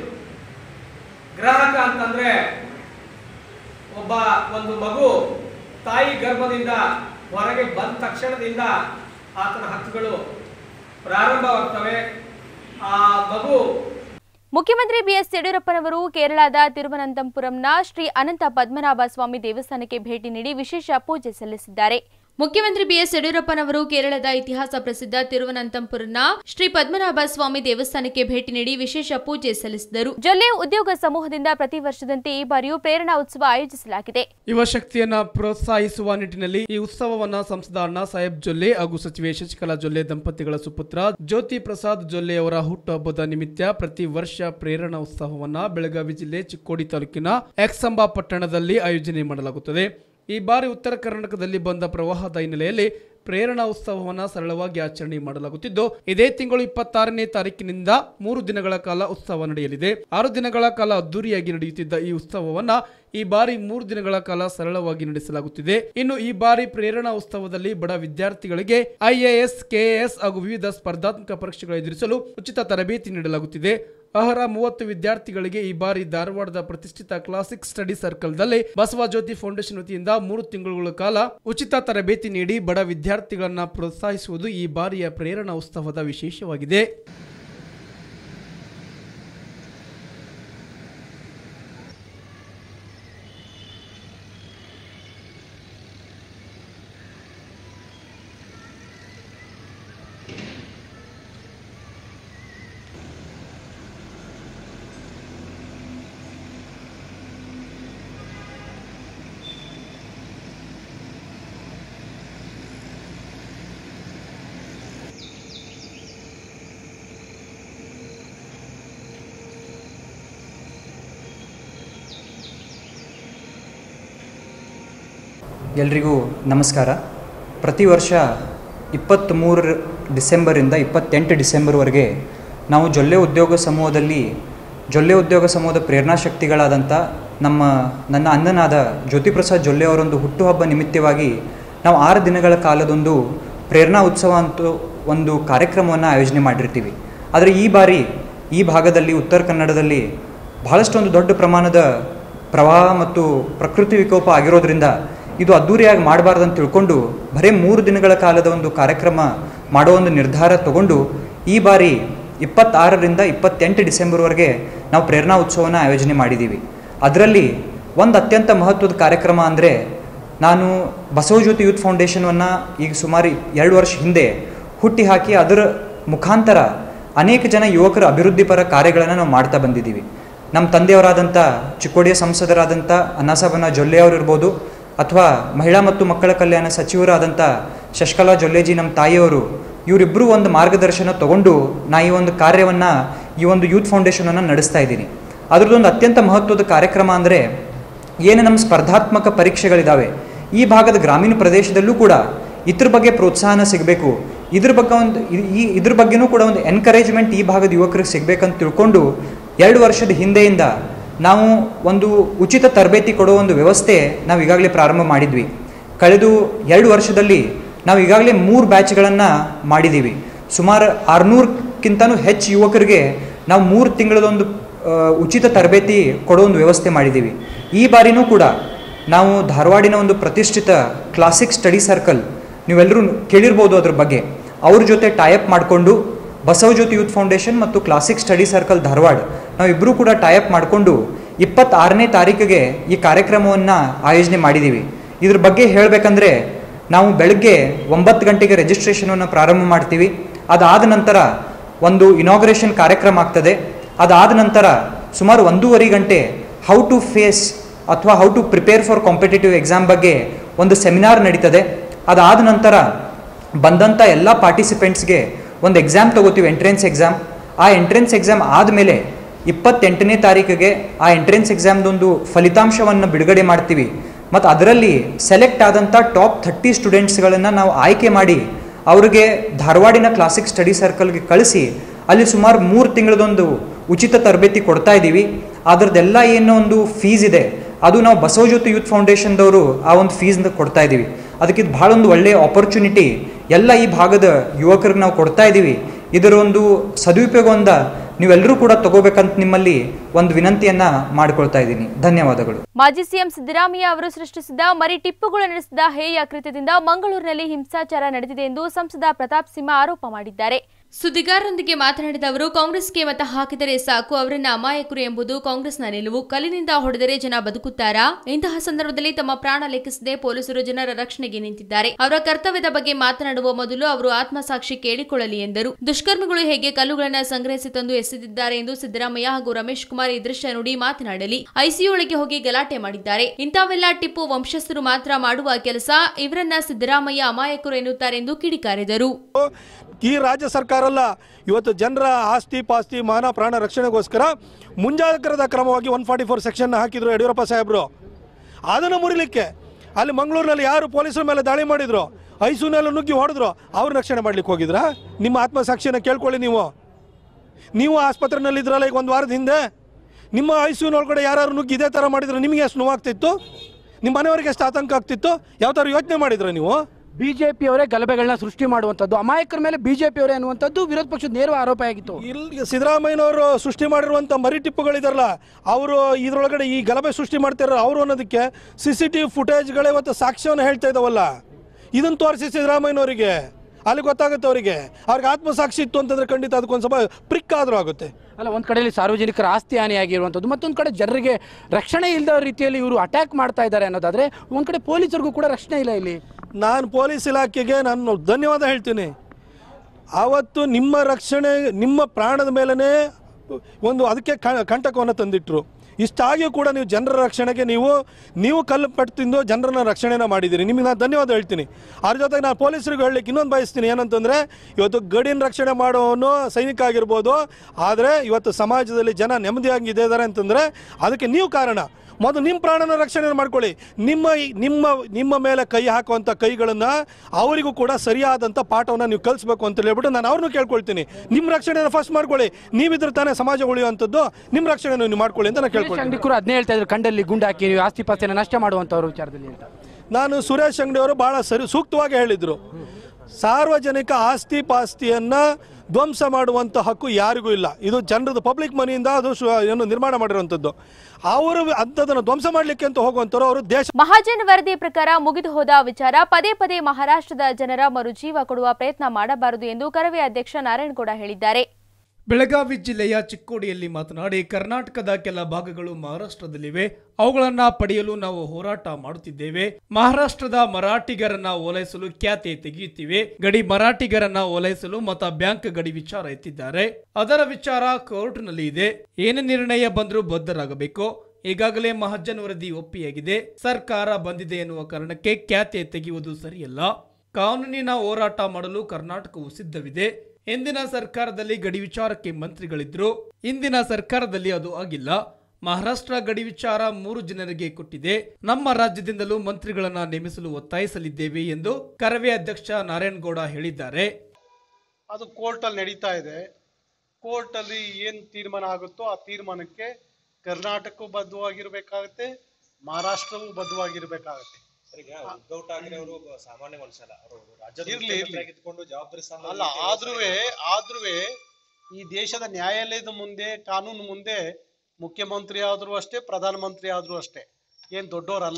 ಗ್ರಾಹಕ ಅಂತಂದ್ರೆ ಒಬ್ಬ ಒಂದು ಮಗು ತಾಯಿ ಗರ್ಭದಿಂದ ಹೊರಗೆ ಬಂದ ತಕ್ಷಣದಿಂದ ಆತನ ಹಕ್ಕುಗಳು ಪ್ರಾರಂಭವಾಗ್ತವೆ ಆ ಮಗು ಮುಖ್ಯಮಂತ್ರಿ ಬಿಎಸ್ ಯಡಿಯೂರಪ್ಪನವರು ಕೇರಳದ ತಿರುವನಂತಪುರಂನ ಶ್ರೀ ಅನಂತ ಪದ್ಮನಾಭ ಸ್ವಾಮಿ ದೇವಸ್ಥಾನಕ್ಕೆ ಭೇಟಿ ನೀಡಿ ವಿಶೇಷ ಪೂಜೆ ಸಲ್ಲಿಸಿದ್ದಾರೆ ಮುಖ್ಯಮಂತ್ರಿ ಬಿಎಸ್ ಯಡಿಯೂರಪ್ಪನವರು ಕೇರಳದ ಇತಿಹಾಸ ಪ್ರಸಿದ್ಧ ತಿರುವನಂತಪುರಂನ ಶ್ರೀ ಪದ್ಮನಾಭ ಸ್ವಾಮಿ ದೇವಸ್ಥಾನಕ್ಕೆ ಭೇಟಿ ನೀಡಿ ವಿಶೇಷ ಪೂಜೆ ಸಲ್ಲಿಸಿದರು ಜೊಲ್ಲೆ ಉದ್ಯೋಗ ಸಮೂಹದಿಂದ ಪ್ರತಿ ವರ್ಷದಂತೆ ಈ ಬಾರಿಯೂ ಪ್ರೇರಣಾ ಉತ್ಸವ ಆಯೋಜಿಸಲಾಗಿದೆ ಯುವ ಶಕ್ತಿಯನ್ನ ಪ್ರೋತ್ಸಾಹಿಸುವ ನಿಟ್ಟಿನಲ್ಲಿ ಈ ಉತ್ಸವವನ್ನ ಸಂಸದ ಅಣ್ಣಾ ಸಾಹೇಬ್ ಜೊಲ್ಲೆ ಹಾಗೂ ಸಚಿವೆ ಶಶಿಕಲಾ ಜೊಲ್ಲೆ ದಂಪತಿಗಳ ಸುಪುತ್ರ ಜ್ಯೋತಿ ಪ್ರಸಾದ್ ಜೊಲ್ಲೆ ಅವರ ಹುಟ್ಟುಹಬ್ಬದ ನಿಮಿತ್ತ ಪ್ರತಿ ವರ್ಷ ಪ್ರೇರಣಾ ಉತ್ಸವವನ್ನ ಬೆಳಗಾವಿ ಜಿಲ್ಲೆ ಚಿಕ್ಕೋಡಿ ತಾಲೂಕಿನ ಎಕ್ಸಂಬ ಪಟ್ಟಣದಲ್ಲಿ ಆಯೋಜನೆ ಮಾಡಲಾಗುತ್ತದೆ ಈ ಬಾರಿ ಉತ್ತರ ಕರ್ನಾಟಕದಲ್ಲಿ ಬಂದ ಪ್ರವಾಹದ ಹಿನ್ನೆಲೆಯಲ್ಲಿ ಪ್ರೇರಣಾ ಉತ್ಸವವನ್ನು ಸರಳವಾಗಿ ಆಚರಣೆ ಮಾಡಲಾಗುತ್ತಿದ್ದು ಇದೇ ತಿಂಗಳು ಇಪ್ಪತ್ತಾರನೇ ತಾರೀಕಿನಿಂದ ಮೂರು ದಿನಗಳ ಕಾಲ ಉತ್ಸವ ನಡೆಯಲಿದೆ ಆರು ದಿನಗಳ ಕಾಲ ಅದ್ದೂರಿಯಾಗಿ ನಡೆಯುತ್ತಿದ್ದ ಈ ಉತ್ಸವವನ್ನ ಈ ಬಾರಿ ಮೂರು ದಿನಗಳ ಕಾಲ ಸರಳವಾಗಿ ನಡೆಸಲಾಗುತ್ತಿದೆ ಇನ್ನು ಈ ಬಾರಿ ಪ್ರೇರಣಾ ಉತ್ಸವದಲ್ಲಿ ಬಡ ವಿದ್ಯಾರ್ಥಿಗಳಿಗೆ ಐಎಎಸ್ ಕೆಎಎಸ್ ಹಾಗೂ ವಿವಿಧ ಸ್ಪರ್ಧಾತ್ಮಕ ಪರೀಕ್ಷೆಗಳು ಎದುರಿಸಲು ಉಚಿತ ತರಬೇತಿ ನೀಡಲಾಗುತ್ತಿದೆ ಅರ್ಹ ಮೂವತ್ತು ವಿದ್ಯಾರ್ಥಿಗಳಿಗೆ ಈ ಬಾರಿ ಧಾರವಾಡದ ಪ್ರತಿಷ್ಠಿತ ಕ್ಲಾಸಿಕ್ ಸ್ಟಡಿ ಸರ್ಕಲ್ದಲ್ಲಿ ಬಸವ ಜ್ಯೋತಿ ಫೌಂಡೇಶನ್ ವತಿಯಿಂದ ಮೂರು ತಿಂಗಳುಗಳ ಕಾಲ ಉಚಿತ ತರಬೇತಿ ನೀಡಿ ಬಡ ವಿದ್ಯಾರ್ಥಿಗಳನ್ನ ಪ್ರೋತ್ಸಾಹಿಸುವುದು ಈ ಬಾರಿಯ ಪ್ರೇರಣಾ ಉತ್ಸವದ ವಿಶೇಷವಾಗಿದೆ ಎಲ್ರಿಗೂ ನಮಸ್ಕಾರ ಪ್ರತಿ ವರ್ಷ ಇಪ್ಪತ್ತ್ಮೂರು ಡಿಸೆಂಬರಿಂದ ಇಪ್ಪತ್ತೆಂಟು ಡಿಸೆಂಬರ್ವರೆಗೆ ನಾವು ಜೊಲ್ಲೆ ಉದ್ಯೋಗ ಸಮೂಹದಲ್ಲಿ ಜೊಲ್ಲೆ ಉದ್ಯೋಗ ಸಮೂಹದ ಪ್ರೇರಣಾ ಶಕ್ತಿಗಳಾದಂಥ ನಮ್ಮ ನನ್ನ ಅಣ್ಣನಾದ ಜ್ಯೋತಿಪ್ರಸಾದ್ ಜೊಲ್ಲೆ ಅವರೊಂದು ಹುಟ್ಟುಹಬ್ಬ ನಿಮಿತ್ತವಾಗಿ ನಾವು ಆರು ದಿನಗಳ ಕಾಲದೊಂದು ಪ್ರೇರಣಾ ಉತ್ಸವ ಅಂತೂ ಒಂದು ಕಾರ್ಯಕ್ರಮವನ್ನು ಆಯೋಜನೆ ಮಾಡಿರ್ತೀವಿ ಆದರೆ ಈ ಬಾರಿ ಈ ಭಾಗದಲ್ಲಿ ಉತ್ತರ ಕನ್ನಡದಲ್ಲಿ ಬಹಳಷ್ಟೊಂದು ದೊಡ್ಡ ಪ್ರಮಾಣದ ಪ್ರವಾಹ ಮತ್ತು ಪ್ರಕೃತಿ ವಿಕೋಪ ಆಗಿರೋದ್ರಿಂದ ಇದು ಅದ್ದೂರಿಯಾಗಿ ಮಾಡಬಾರ್ದು ಅಂತ ತಿಳ್ಕೊಂಡು ಬರೀ ಮೂರು ದಿನಗಳ ಕಾಲದ ಒಂದು ಕಾರ್ಯಕ್ರಮ ಮಾಡೋ ಒಂದು ನಿರ್ಧಾರ ತಗೊಂಡು ಈ ಬಾರಿ ಇಪ್ಪತ್ತಾರರಿಂದ ಇಪ್ಪತ್ತೆಂಟು ಡಿಸೆಂಬರ್ವರೆಗೆ ನಾವು ಪ್ರೇರಣಾ ಉತ್ಸವನ ಆಯೋಜನೆ ಮಾಡಿದ್ದೀವಿ ಅದರಲ್ಲಿ ಒಂದು ಅತ್ಯಂತ ಮಹತ್ವದ ಕಾರ್ಯಕ್ರಮ ಅಂದರೆ ನಾನು ಬಸವಜ್ಯೋತಿ ಯೂತ್ ಫೌಂಡೇಶನನ್ನು ಈಗ ಸುಮಾರು ಎರಡು ವರ್ಷ ಹಿಂದೆ ಹುಟ್ಟಿ ಹಾಕಿ ಅದರ ಮುಖಾಂತರ ಅನೇಕ ಜನ ಯುವಕರ ಅಭಿವೃದ್ಧಿಪರ ಕಾರ್ಯಗಳನ್ನು ನಾವು ಮಾಡ್ತಾ ಬಂದಿದ್ದೀವಿ ನಮ್ಮ ತಂದೆಯವರಾದಂಥ ಚಿಕ್ಕೋಡಿಯ ಸಂಸದರಾದಂಥ ಅನ್ನಸಾಬನ ಜೊಲ್ಲೆ ಅವರು ಇರ್ಬೋದು ಅಥವಾ ಮಹಿಳಾ ಮತ್ತು ಮಕ್ಕಳ ಕಲ್ಯಾಣ ಸಚಿವರಾದಂಥ ಶಶಿಕಲಾ ಜೊಲ್ಲೆಜಿ ನಮ್ಮ ತಾಯಿಯವರು ಇವರಿಬ್ಬರು ಒಂದು ಮಾರ್ಗದರ್ಶನ ತಗೊಂಡು ನಾ ಈ ಒಂದು ಕಾರ್ಯವನ್ನು ಈ ಒಂದು ಯೂತ್ ಫೌಂಡೇಶನನ್ನು ನಡೆಸ್ತಾ ಇದ್ದೀನಿ ಅದರದ್ದೊಂದು ಅತ್ಯಂತ ಮಹತ್ವದ ಕಾರ್ಯಕ್ರಮ ಅಂದರೆ ಏನು ನಮ್ಮ ಸ್ಪರ್ಧಾತ್ಮಕ ಪರೀಕ್ಷೆಗಳಿದ್ದಾವೆ ಈ ಭಾಗದ ಗ್ರಾಮೀಣ ಪ್ರದೇಶದಲ್ಲೂ ಕೂಡ ಇದ್ರ ಬಗ್ಗೆ ಪ್ರೋತ್ಸಾಹನ ಸಿಗಬೇಕು ಇದ್ರ ಬಗ್ಗೆ ಒಂದು ಇ- ಈ ಇದ್ರ ಬಗ್ಗೆನೂ ಕೂಡ ಒಂದು ಎನ್ಕರೇಜ್ಮೆಂಟ್ ಈ ಭಾಗದ ಯುವಕರಿಗೆ ಸಿಗಬೇಕಂತ ತಿಳ್ಕೊಂಡು ಎರಡು ವರ್ಷದ ಹಿಂದೆಯಿಂದ ನಾವು ಒಂದು ಉಚಿತ ತರಬೇತಿ ಕೊಡೋ ಒಂದು ವ್ಯವಸ್ಥೆ ನಾವು ಈಗಾಗಲೇ ಪ್ರಾರಂಭ ಮಾಡಿದ್ವಿ ಕಳೆದು ಎರಡು ವರ್ಷದಲ್ಲಿ ನಾವು ಈಗಾಗಲೇ ಮೂರು ಬ್ಯಾಚ್ಗಳನ್ನು ಮಾಡಿದ್ದೀವಿ ಸುಮಾರು ಆರುನೂರಕ್ಕಿಂತನೂ ಹೆಚ್ಚು ಯುವಕರಿಗೆ ನಾವು ಮೂರು ತಿಂಗಳದೊಂದು ಆ, ಉಚಿತ ತರಬೇತಿ ಕೊಡೋ ಒಂದು ವ್ಯವಸ್ಥೆ ಮಾಡಿದ್ದೀವಿ ಈ ಬಾರಿನೂ ಕೂಡ ನಾವು ಧಾರವಾಡಿನ ಒಂದು ಪ್ರತಿಷ್ಠಿತ ಕ್ಲಾಸಿಕ್ ಸ್ಟಡಿ ಸರ್ಕಲ್ ನೀವೆಲ್ಲರೂ ಕೇಳಿರ್ಬೋದು ಅದ್ರ ಬಗ್ಗೆ ಅವ್ರ ಜೊತೆ ಟೈಅಪ್ ಮಾಡಿಕೊಂಡು ಬಸವಜ್ಯೋತಿ ಯೂತ್ ಫೌಂಡೇಶನ್ ಮತ್ತು ಕ್ಲಾಸಿಕ್ ಸ್ಟಡಿ ಸರ್ಕಲ್ ಧಾರವಾಡ ನಾವಿಬ್ಬರೂ ಕೂಡ ಟೈಅಪ್ ಮಾಡಿಕೊಂಡು ಇಪ್ಪತ್ತಾರನೇ ತಾರೀಕಿಗೆ ಈ ಕಾರ್ಯಕ್ರಮವನ್ನು ಆಯೋಜನೆ ಮಾಡಿದ್ದೀವಿ ಇದ್ರ ಬಗ್ಗೆ ಹೇಳಬೇಕಂದ್ರೆ ನಾವು ಬೆಳಗ್ಗೆ ಒಂಬತ್ತು ಗಂಟೆಗೆ ರಿಜಿಸ್ಟ್ರೇಷನನ್ನು ಪ್ರಾರಂಭ ಮಾಡ್ತೀವಿ ಅದಾದ ನಂತರ ಒಂದು ಇನಾಗ್ರೇಷನ್ ಕಾರ್ಯಕ್ರಮ ಆಗ್ತದೆ ಅದಾದ ನಂತರ ಸುಮಾರು ಒಂದೂವರೆ ಗಂಟೆ ಹೌ ಟು ಫೇಸ್ ಅಥವಾ how to prepare for competitive exam ಬಗ್ಗೆ ಒಂದು ಸೆಮಿನಾರ್ ನಡೀತದೆ ಅದಾದ ನಂತರ ಬಂದಂಥ ಎಲ್ಲ ಪಾರ್ಟಿಸಿಪೆಂಟ್ಸ್ಗೆ ಒಂದು ಎಕ್ಸಾಮ್ ತಗೋತೀವಿ ಎಂಟ್ರೆನ್ಸ್ ಎಕ್ಸಾಮ್ ಆ ಎಂಟ್ರೆನ್ಸ್ ಎಕ್ಸಾಮ್ ಆದಮೇಲೆ ಇಪ್ಪತ್ತೆಂಟನೇ ತಾರೀಕಿಗೆ ಆ ಎಂಟ್ರೆನ್ಸ್ ಎಕ್ಸಾಮ್ದೊಂದು ಫಲಿತಾಂಶವನ್ನು ಬಿಡುಗಡೆ ಮಾಡ್ತೀವಿ ಮತ್ತು ಅದರಲ್ಲಿ ಸೆಲೆಕ್ಟ್ ಆದಂಥ ಟಾಪ್ ಥರ್ಟಿ ಸ್ಟೂಡೆಂಟ್ಸ್ಗಳನ್ನು ನಾವು ಆಯ್ಕೆ ಮಾಡಿ ಅವರಿಗೆ ಧಾರವಾಡಿನ ಕ್ಲಾಸಿಕ್ ಸ್ಟಡಿ ಸರ್ಕಲ್ಗೆ ಕಳಿಸಿ ಅಲ್ಲಿ ಸುಮಾರು ಮೂರು ತಿಂಗಳದೊಂದು ಉಚಿತ ತರಬೇತಿ ಕೊಡ್ತಾ ಇದ್ದೀವಿ ಅದರದ್ದೆಲ್ಲ ಏನೋ ಒಂದು ಫೀಸ್ ಇದೆ ಅದು ನಾವು ಬಸವಜ್ಯೋತಿ ಯೂತ್ ಫೌಂಡೇಶನ್ದವರು ಆ ಒಂದು ಫೀಸ್ನ ಕೊಡ್ತಾ ಇದ್ದೀವಿ ಅದಕ್ಕೆ ಇದು ಭಾಳ ಒಂದು ಒಳ್ಳೆಯ ಆಪರ್ಚುನಿಟಿ ಎಲ್ಲ ಈ ಭಾಗದ ಯುವಕರಿಗೆ ನಾವು ಕೊಡ್ತಾ ಇದ್ದೀವಿ ಇದರ ಒಂದು ಸದುಪಯೋಗದಿಂದ ನೀವೆಲ್ಲರೂ ಕೂಡ ತಗೋಬೇಕಂತ ನಿಮ್ಮಲ್ಲಿ ಒಂದು ವಿನಂತಿಯನ್ನು ಮಾಡಿಕೊಳ್ತಾ ಇದ್ದೀನಿ ಧನ್ಯವಾದಗಳು ಮಾಜಿ ಸಿಎಂ ಸಿದ್ದರಾಮಯ್ಯ ಅವರು ಸೃಷ್ಟಿಸಿದ ಮರಿ ಟಿಪ್ಪುಗಳು ನಡೆಸಿದ ಹೇಯ ಕೃತ್ಯದಿಂದ ಮಂಗಳೂರಿನಲ್ಲಿ ಹಿಂಸಾಚಾರ ನಡೆದಿದೆ ಎಂದು ಸಂಸದ ಪ್ರತಾಪ್ ಸಿಂಹ ಆರೋಪ ಮಾಡಿದ್ದಾರೆ ಸುದ್ದಿಗಾರರೊಂದಿಗೆ ಮಾತನಾಡಿದ ಅವರು ಕಾಂಗ್ರೆಸ್ಗೆ ಮತ ಹಾಕಿದರೆ ಸಾಕು ಅವರನ್ನ ಅಮಾಯಕರು ಎಂಬುದು ಕಾಂಗ್ರೆಸ್ನ ನಿಲುವು ಕಲ್ಲಿನಿಂದ ಹೊಡೆದರೆ ಜನ ಬದುಕುತ್ತಾರಾ ಇಂತಹ ಸಂದರ್ಭದಲ್ಲಿ ತಮ್ಮ ಪ್ರಾಣ ಲೆಕ್ಕಿಸದೆ ಪೊಲೀಸರು ಜನರ ರಕ್ಷಣೆಗೆ ನಿಂತಿದ್ದಾರೆ ಅವರ ಕರ್ತವ್ಯದ ಬಗ್ಗೆ ಮಾತನಾಡುವ ಮೊದಲು ಅವರು ಆತ್ಮಸಾಕ್ಷಿ ಕೇಳಿಕೊಳ್ಳಲಿ ಎಂದರು ದುಷ್ಕರ್ಮಿಗಳು ಹೇಗೆ ಕಲ್ಲುಗಳನ್ನು ಸಂಗ್ರಹಿಸಿ ತಂದು ಎಸೆದಿದ್ದಾರೆ ಎಂದು ಸಿದ್ದರಾಮಯ್ಯ ಹಾಗೂ ರಮೇಶ್ ಕುಮಾರ್ ಈ ದೃಶ್ಯ ನುಡಿ ಮಾತನಾಡಲಿ ಐಸಿಯು ಒಳಗೆ ಹೋಗಿ ಗಲಾಟೆ ಮಾಡಿದ್ದಾರೆ ಇಂಥವೆಲ್ಲ ಟಿಪ್ಪು ವಂಶಸ್ಥರು ಮಾತ್ರ ಮಾಡುವ ಕೆಲಸ ಇವರನ್ನ ಸಿದ್ದರಾಮಯ್ಯ ಅಮಾಯಕರು ಎನ್ನುತ್ತಾರೆ ಎಂದು ಕಿಡಿಕಾರಿದರು ಈ ರಾಜ್ಯ ಸರ್ಕಾರ ಅಲ್ಲ ಇವತ್ತು ಜನರ ಆಸ್ತಿ ಪಾಸ್ತಿ ಮಾನ ಪ್ರಾಣ ರಕ್ಷಣೆಗೋಸ್ಕರ ಮುಂಜಾಗ್ರತಾ ಕ್ರಮವಾಗಿ ಒನ್ ಫಾರ್ಟಿ ಫೋರ್ ಸೆಕ್ಷನ್ ಹಾಕಿದ್ರು ಯಡಿಯೂರಪ್ಪ ಸಾಹೇಬರು ಅದನ್ನು ಮುರಿಲಿಕ್ಕೆ ಅಲ್ಲಿ ಮಂಗಳೂರಿನಲ್ಲಿ ಯಾರು ಪೊಲೀಸರ ಮೇಲೆ ದಾಳಿ ಮಾಡಿದ್ರು ಐಸೂನಲ್ಲಿ ನುಗ್ಗಿ ಹೊಡೆದ್ರು ಅವ್ರ ರಕ್ಷಣೆ ಮಾಡ್ಲಿಕ್ಕೆ ಹೋಗಿದ್ರಾ ನಿಮ್ಮ ಆತ್ಮಸಾಕ್ಷಿನ ಕೇಳ್ಕೊಳ್ಳಿ ನೀವು ನೀವು ಆಸ್ಪತ್ರೆನಲ್ಲಿ ಇದ್ರಲ್ಲ ಈಗ ಒಂದು ವಾರದ ಹಿಂದೆ ನಿಮ್ಮ ಐಸಿಯುನೊಳಗಡೆ ಯಾರು ನುಗ್ಗಿ ಇದೇ ಥರ ಮಾಡಿದ್ರೆ ನಿಮಗೆ ಎಷ್ಟು ನೋವಾಗ್ತಿತ್ತು ನಿಮ್ಮ ಮನೆಯವರಿಗೆ ಎಷ್ಟು ಆತಂಕ ಆಗ್ತಿತ್ತು ಯಾವ ಥರ ಯೋಚನೆ ಮಾಡಿದ್ರ ನೀವು ಬಿಜೆಪಿಯವರೇ ಗಲಭೆಗಳನ್ನ ಸೃಷ್ಟಿ ಮಾಡುವಂಥದ್ದು ಅಮಾಯಕರ ಮೇಲೆ ಬಿಜೆಪಿಯವರೇ ಅನ್ನುವಂಥದ್ದು ವಿರೋಧ ಪಕ್ಷದ ನೇರ ಆರೋಪ ಆಗಿತ್ತು ಇಲ್ಲಿ ಸಿದ್ದರಾಮಯ್ಯನವರು ಸೃಷ್ಟಿ ಮಾಡಿರುವಂಥ ಮರಿ ಟಿಪ್ಪುಗಳಿದಾರಲ್ಲ ಅವರು ಇದರೊಳಗಡೆ ಈ ಗಲಭೆ ಸೃಷ್ಟಿ ಮಾಡ್ತಿರೋ ಅವರು ಅನ್ನೋದಕ್ಕೆ ಸಿ ಸಿ ಟಿ ಫುಟೇಜ್ಗಳೇ ಇವತ್ತು ಸಾಕ್ಷ್ಯವನ್ನು ಹೇಳ್ತಾ ಇದಾವಲ್ಲ ಇದನ್ನು ತೋರಿಸಿ ಸಿದ್ದರಾಮಯ್ಯನವರಿಗೆ ಅಲ್ಲಿ ಗೊತ್ತಾಗುತ್ತೆ ಅವರಿಗೆ ಅವ್ರಿಗೆ ಆತ್ಮಸಾಕ್ಷಿ ಇತ್ತು ಅಂತಂದ್ರೆ ಖಂಡಿತ ಅದಕ್ಕೊಂದು ಸ್ವಲ್ಪ ಪ್ರಿಕ್ ಆದರೂ ಆಗುತ್ತೆ ಅಲ್ಲ ಒಂದು ಕಡೆಯಲ್ಲಿ ಸಾರ್ವಜನಿಕರ ಆಸ್ತಿ ಹಾನಿಯಾಗಿರುವಂಥದ್ದು ಮತ್ತೊಂದು ಕಡೆ ಜನರಿಗೆ ರಕ್ಷಣೆ ಇಲ್ಲದ ರೀತಿಯಲ್ಲಿ ಇವರು ಅಟ್ಯಾಕ್ ಮಾಡ್ತಾ ಇದ್ದಾರೆ ಅನ್ನೋದಾದ್ರೆ ಒಂದು ಕಡೆ ಪೊಲೀಸರಿಗೂ ಕೂಡ ರಕ್ಷಣೆ ಇಲ್ಲ ಇಲ್ಲಿ ನಾನು ಪೊಲೀಸ್ ಇಲಾಖೆಗೆ ನಾನು ಧನ್ಯವಾದ ಹೇಳ್ತೀನಿ ಆವತ್ತು ನಿಮ್ಮ ರಕ್ಷಣೆ ನಿಮ್ಮ ಪ್ರಾಣದ ಮೇಲೇ ಒಂದು ಅದಕ್ಕೆ ಕ- ಕಂಟಕವನ್ನು ತಂದಿಟ್ರು ಇಷ್ಟಾಗಿಯೂ ಕೂಡ ನೀವು ಜನರ ರಕ್ಷಣೆಗೆ ನೀವು ನೀವು ಕಲ್ಲು ಪಟ್ಟು ತಿಂದು ಜನರನ್ನ ರಕ್ಷಣೆನ ಮಾಡಿದ್ದೀರಿ ನಿಮಗೆ ನಾನು ಧನ್ಯವಾದ ಹೇಳ್ತೀನಿ ಅದ್ರ ಜೊತೆಗೆ ನಾನು ಪೊಲೀಸರಿಗೆ ಹೇಳಲಿಕ್ಕೆ ಇನ್ನೊಂದು ಬಯಸ್ತೀನಿ ಏನಂತಂದರೆ ಇವತ್ತು ಗಡಿನ ರಕ್ಷಣೆ ಮಾಡೋನು ಸೈನಿಕ ಆಗಿರ್ಬೋದು ಆದರೆ ಇವತ್ತು ಸಮಾಜದಲ್ಲಿ ಜನ ನೆಮ್ಮದಿಯಾಗಿ ಇದ್ದಾರೆ ಅಂತಂದರೆ ಅದಕ್ಕೆ ನೀವು ಕಾರಣ ಮೊದಲು ನಿಮ್ಮ ಪ್ರಾಣನ ರಕ್ಷಣೆ ಮಾಡ್ಕೊಳ್ಳಿ ನಿಮ್ಮ ನಿಮ್ಮ ನಿಮ್ಮ ಮೇಲೆ ಕೈ ಹಾಕುವಂಥ ಕೈಗಳನ್ನು ಅವರಿಗೂ ಕೂಡ ಸರಿಯಾದಂಥ ಪಾಠವನ್ನು ನೀವು ಕಲಿಸ್ಬೇಕು ಅಂತ ಹೇಳ್ಬಿಟ್ಟು ನಾನು ಅವ್ರನ್ನೂ ಕೇಳ್ಕೊಳ್ತೀನಿ ನಿಮ್ಮ ರಕ್ಷಣೆನ ಫಸ್ಟ್ ಮಾಡ್ಕೊಳ್ಳಿ ನೀವಿದ್ರೆ ತಾನೇ ಸಮಾಜ ಉಳಿಯುವಂಥದ್ದು ನಿಮ್ಮ ರಕ್ಷಣೆ ನೀವು ಮಾಡ್ಕೊಳ್ಳಿ ಅಂತ ನಾನು ಕೇಳ್ಕೊಳ್ತೀನಿ ಅಂಗಡಿ ಕೂಡ ಅದನ್ನೇ ಹೇಳ್ತಾ ಇದ್ರು ಕಂಡಲ್ಲಿ ಗುಂಡು ಹಾಕಿ ನೀವು ಆಸ್ತಿ ಪಾಸ್ತಿನ ನಷ್ಟ ಮಾಡುವಂಥವ್ರ ವಿಚಾರದಲ್ಲಿ ಅಂತ ನಾನು ಸುರೇಶ್ ಅಂಗಡಿ ಅವರು ಬಹಳ ಸರಿ ಸೂಕ್ತವಾಗಿ ಹೇಳಿದರು ಸಾರ್ವಜನಿಕ ಆಸ್ತಿ ಪಾಸ್ತಿಯನ್ನ ಧ್ವಂಸ ಮಾಡುವಂಥ ಹಕ್ಕು ಯಾರಿಗೂ ಇಲ್ಲ ಇದು ಜನರದ್ದು ಪಬ್ಲಿಕ್ ಮನಿಯಿಂದ ಅದು ಶು- ಏನು ನಿರ್ಮಾಣ ಮಾಡಿರುವಂಥದ್ದು ಅವರು ಅಂಥದ್ದನ್ನು ಧ್ವಂಸ ಮಾಡಲಿಕ್ಕೆ ಅಂತ ಹೋಗುವಂಥವ್ರು ಅವರು ದೇಶ ಮಹಾಜನ್ ವರದಿ ಪ್ರಕಾರ ಮುಗಿದು ಹೋದ ವಿಚಾರ ಪದೇ ಪದೇ ಮಹಾರಾಷ್ಟ್ರದ ಜನರ ಮರುಜೀವ ಕೊಡುವ ಪ್ರಯತ್ನ ಮಾಡಬಾರದು ಎಂದು ಕರವೇ ಅಧ್ಯಕ್ಷ ನಾರಾಯಣಗೌಡ ಹೇಳಿದ್ದಾರೆ ಬೆಳಗಾವಿ ಜಿಲ್ಲೆಯ ಚಿಕ್ಕೋಡಿಯಲ್ಲಿ ಮಾತನಾಡಿ ಕರ್ನಾಟಕದ ಕೆಲ ಭಾಗಗಳು ಮಹಾರಾಷ್ಟ್ರದಲ್ಲಿವೆ ಅವುಗಳನ್ನ ಪಡೆಯಲು ನಾವು ಹೋರಾಟ ಮಾಡುತ್ತಿದ್ದೇವೆ ಮಹಾರಾಷ್ಟ್ರದ ಮರಾಠಿಗರನ್ನ ಓಲೈಸಲು ಖ್ಯಾತೆ ತೆಗೆಯುತ್ತಿವೆ ಗಡಿ ಮರಾಠಿಗರನ್ನ ಓಲೈಸಲು ಮತ ಬ್ಯಾಂಕ್ ಗಡಿ ವಿಚಾರ ಎತ್ತಿದ್ದಾರೆ ಅದರ ವಿಚಾರ ಕೋರ್ಟ್ನಲ್ಲಿ ಇದೆ ಏನೇ ನಿರ್ಣಯ ಬಂದರೂ ಬದ್ಧರಾಗಬೇಕು ಈಗಾಗಲೇ ಮಹಜ್ಜನ್ ವರದಿ ಒಪ್ಪಿಯಾಗಿದೆ ಸರ್ಕಾರ ಬಂದಿದೆ ಎನ್ನುವ ಕಾರಣಕ್ಕೆ ಖ್ಯಾತೆ ತೆಗೆಯುವುದು ಸರಿಯಲ್ಲ ಕಾನೂನಿನ ಹೋರಾಟ ಮಾಡಲು ಕರ್ನಾಟಕವು ಸಿದ್ಧವಿದೆ ಹಿಂದಿನ ಸರ್ಕಾರದಲ್ಲಿ ಗಡಿ ವಿಚಾರಕ್ಕೆ ಮಂತ್ರಿಗಳಿದ್ರು ಇಂದಿನ ಸರ್ಕಾರದಲ್ಲಿ ಅದು ಆಗಿಲ್ಲ ಮಹಾರಾಷ್ಟ್ರ ಗಡಿ ವಿಚಾರ ಮೂರು ಜನರಿಗೆ ಕೊಟ್ಟಿದೆ ನಮ್ಮ ರಾಜ್ಯದಿಂದಲೂ ಮಂತ್ರಿಗಳನ್ನ ನೇಮಿಸಲು ಒತ್ತಾಯಿಸಲಿದ್ದೇವೆ ಎಂದು ಕರವೇ ಅಧ್ಯಕ್ಷ ನಾರಾಯಣಗೌಡ ಹೇಳಿದ್ದಾರೆ ಅದು ಕೋರ್ಟಲ್ಲಿ ನಡೀತಾ ಇದೆ ಕೋರ್ಟಲ್ಲಿ ಏನು ತೀರ್ಮಾನ ಆಗುತ್ತೋ ಆ ತೀರ್ಮಾನಕ್ಕೆ ಕರ್ನಾಟಕವು ಬದ್ಧವಾಗಿರ್ಬೇಕಾಗತ್ತೆ ಮಹಾರಾಷ್ಟ್ರವೂ ಬದ್ಧವಾಗಿರ್ಬೇಕಾಗತ್ತೆ ಈಗ ಉದ್ಧವ್ ಠಾಕ್ರೆ ಅವರು ಒಬ್ಬ ಸಾಮಾನ್ಯ ಮನುಷ್ಯಲ್ಲ ಅವರು ರಾಜ್ಯದ ಇರ್ಲಿ, ಇರ್ಲಿ. ಮುಖ್ಯಮಂತ್ರಿಯಾಗಿದ್ದುಕೊಂಡು ಜವಾಬ್ದಾರಿ ಸ್ಥಾನದಲ್ಲಿ ಅಲ್ಲ ಕೆಲವು ಆದ್ರೂ ಸರಿ- ಆದ್ರೂ ಈ ದೇಶದ ನ್ಯಾಯಾಲಯದ ಮುಂದೆ ಕಾನೂನು ಮುಂದೆ ಮುಖ್ಯಮಂತ್ರಿ ಆದ್ರೂ ಅಷ್ಟೇ ಪ್ರಧಾನಮಂತ್ರಿ ಆದ್ರೂ ಅಷ್ಟೇ ಏನ್ ದೊಡ್ಡವರಲ್ಲ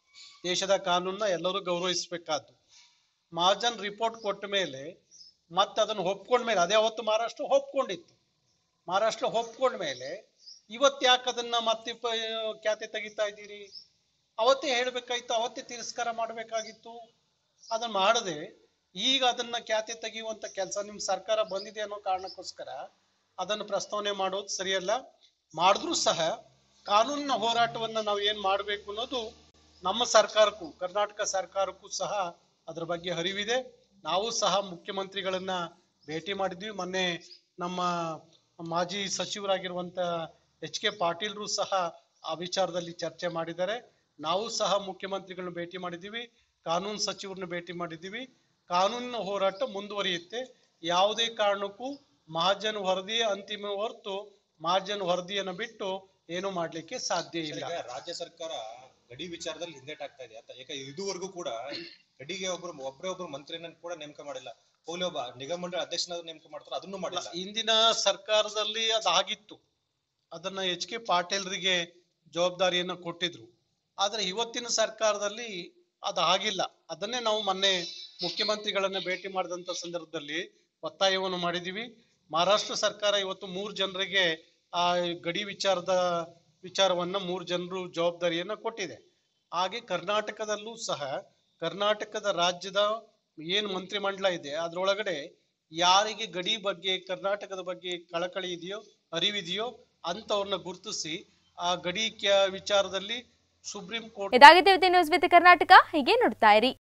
ದೇಶದ ಕಾನೂನನ್ನ ಎಲ್ಲರೂ ಗೌರವಿಸಬೇಕಾದ್ದು ಮಹಾಜನ್ ರಿಪೋರ್ಟ್ ಕೊಟ್ಟ ಮೇಲೆ ಮತ್ತೆ ಅದನ್ನು ಒಪ್ಕೊಂಡ್ಮೇಲೆ ಅದೇ ಅವತ್ತು ಮಹಾರಾಷ್ಟ್ರ ಒಪ್ಕೊಂಡಿತ್ತು ಮಹಾರಾಷ್ಟ್ರ ಒಪ್ಕೊಂಡ ಮೇಲೆ ಇವತ್ತು ಯಾಕೆ ಅದನ್ನ ಮತ್ತೆ ಪ- ಖ್ಯಾತೆ ತೆಗಿತಾ ಇದ್ದೀರಿ ಅವತ್ತೇ ಹೇಳ್ಬೇಕಾಗಿತ್ತು ಅವತ್ತೇ ತಿರಸ್ಕಾರ ಮಾಡಬೇಕಾಗಿತ್ತು ಅದನ್ನ ಮಾಡದೆ ಈಗ ಅದನ್ನ ಖ್ಯಾತೆ ತೆಗೆಯುವಂತ ಕೆಲಸ ನಿಮ್ ಸರ್ಕಾರ ಬಂದಿದೆ ಅನ್ನೋ ಕಾರಣಕ್ಕೋಸ್ಕರ ಅದನ್ನು ಪ್ರಸ್ತಾವನೆ ಮಾಡೋದು ಸರಿಯಲ್ಲ ಮಾಡಿದ್ರೂ ಸಹ ಕಾನೂನಿನ ಹೋರಾಟವನ್ನ ನಾವು ಏನ್ ಮಾಡ್ಬೇಕು ಅನ್ನೋದು ನಮ್ಮ ಸರ್ಕಾರಕ್ಕೂ ಕರ್ನಾಟಕ ಸರ್ಕಾರಕ್ಕೂ ಸಹ ಅದ್ರ ಬಗ್ಗೆ ಅರಿವಿದೆ ನಾವು ಸಹ ಮುಖ್ಯಮಂತ್ರಿಗಳನ್ನ ಭೇಟಿ ಮಾಡಿದ್ವಿ ಮೊನ್ನೆ ನಮ್ಮ ಮಾಜಿ ಸಚಿವರಾಗಿರುವಂತ ಎಚ್ ಕೆ ಪಾಟೀಲ್ರು ಸಹ ಆ ವಿಚಾರದಲ್ಲಿ ಚರ್ಚೆ ಮಾಡಿದ್ದಾರೆ ನಾವು ಸಹ ಮುಖ್ಯಮಂತ್ರಿಗಳನ್ನ ಭೇಟಿ ಮಾಡಿದ್ದೀವಿ ಕಾನೂನು ಸಚಿವರನ್ನ ಭೇಟಿ ಮಾಡಿದ್ದೀವಿ ಕಾನೂನಿನ ಹೋರಾಟ ಮುಂದುವರಿಯುತ್ತೆ ಯಾವುದೇ ಕಾರಣಕ್ಕೂ ಮಹಾಜನ್ ವರದಿ ಅಂತಿಮ ಹೊರತು ಮಹಾಜನ್ ವರದಿಯನ್ನು ಬಿಟ್ಟು ಏನು ಮಾಡ್ಲಿಕ್ಕೆ ಸಾಧ್ಯ ಇಲ್ಲ ಈಗ ರಾಜ್ಯ ಸರ್ಕಾರ ಗಡಿ ವಿಚಾರದಲ್ಲಿ ಹಿಂದೇಟಾಗ್ತಾ ಇದೆ ಅಂತ ಯಾಕೆ ಇದುವರೆಗೂ ಕೂಡ ಗಡಿಗೆ ಒಬ್ರು ಒಬ್ಬರೇ ಒಬ್ರು ಮಂತ್ರಿನ ಕೂಡ ನೇಮಕ ಮಾಡಿಲ್ಲ ಹೋಗ್ಲಿ ಒಬ್ಬ ನಿಗಮ ಮಂಡಳಿ ಅಧ್ಯಕ್ಷನ ನೇಮಕ ಮಾಡ್ತಾರೆ ಅದನ್ನು ಮಾಡಿಲ್ಲ ಹಿಂದಿನ ಸರ್ಕಾರದಲ್ಲಿ ಅದಾಗಿತ್ತು ಅದನ್ನ ಎಚ್ ಕೆ ಪಾಟೀಲ್ರಿಗೆ ಜವಾಬ್ದಾರಿಯನ್ನ ಕೊಟ್ಟಿದ್ರು ಆದ್ರೆ ಇವತ್ತಿನ ಸರ್ಕಾರದಲ್ಲಿ ಅದು ಆಗಿಲ್ಲ ಅದನ್ನೇ ನಾವು ಮೊನ್ನೆ ಮುಖ್ಯಮಂತ್ರಿಗಳನ್ನ ಭೇಟಿ ಮಾಡಿದಂತ ಸಂದರ್ಭದಲ್ಲಿ ಒತ್ತಾಯವನ್ನು ಮಾಡಿದೀವಿ ಮಹಾರಾಷ್ಟ್ರ ಸರ್ಕಾರ ಇವತ್ತು ಮೂರು ಜನರಿಗೆ ಆ ಗಡಿ ವಿಚಾರದ ವಿಚಾರವನ್ನ ಮೂರು ಜನರು ಜವಾಬ್ದಾರಿಯನ್ನ ಕೊಟ್ಟಿದೆ ಹಾಗೆ ಕರ್ನಾಟಕದಲ್ಲೂ ಸಹ ಕರ್ನಾಟಕದ ರಾಜ್ಯದ ಏನ್ ಮಂತ್ರಿಮಂಡಲ ಇದೆ ಅದ್ರೊಳಗಡೆ ಯಾರಿಗೆ ಗಡಿ ಬಗ್ಗೆ ಕರ್ನಾಟಕದ ಬಗ್ಗೆ ಕಳಕಳಿ ಇದೆಯೋ ಅರಿವಿದೆಯೋ ಅಂತವ್ರನ್ನ ಗುರುತಿಸಿ ಆ ಗಡಿ ಕ್ಯ- ವಿಚಾರದಲ್ಲಿ ಸುಪ್ರೀಂ ಕೋರ್ಟ್ ಇದಾಗಿದೆ ನ್ಯೂಸ್ ವಿತ್ ಕರ್ನಾಟಕ ಹೀಗೆ ನೋಡ್ತಾ ಇರಿ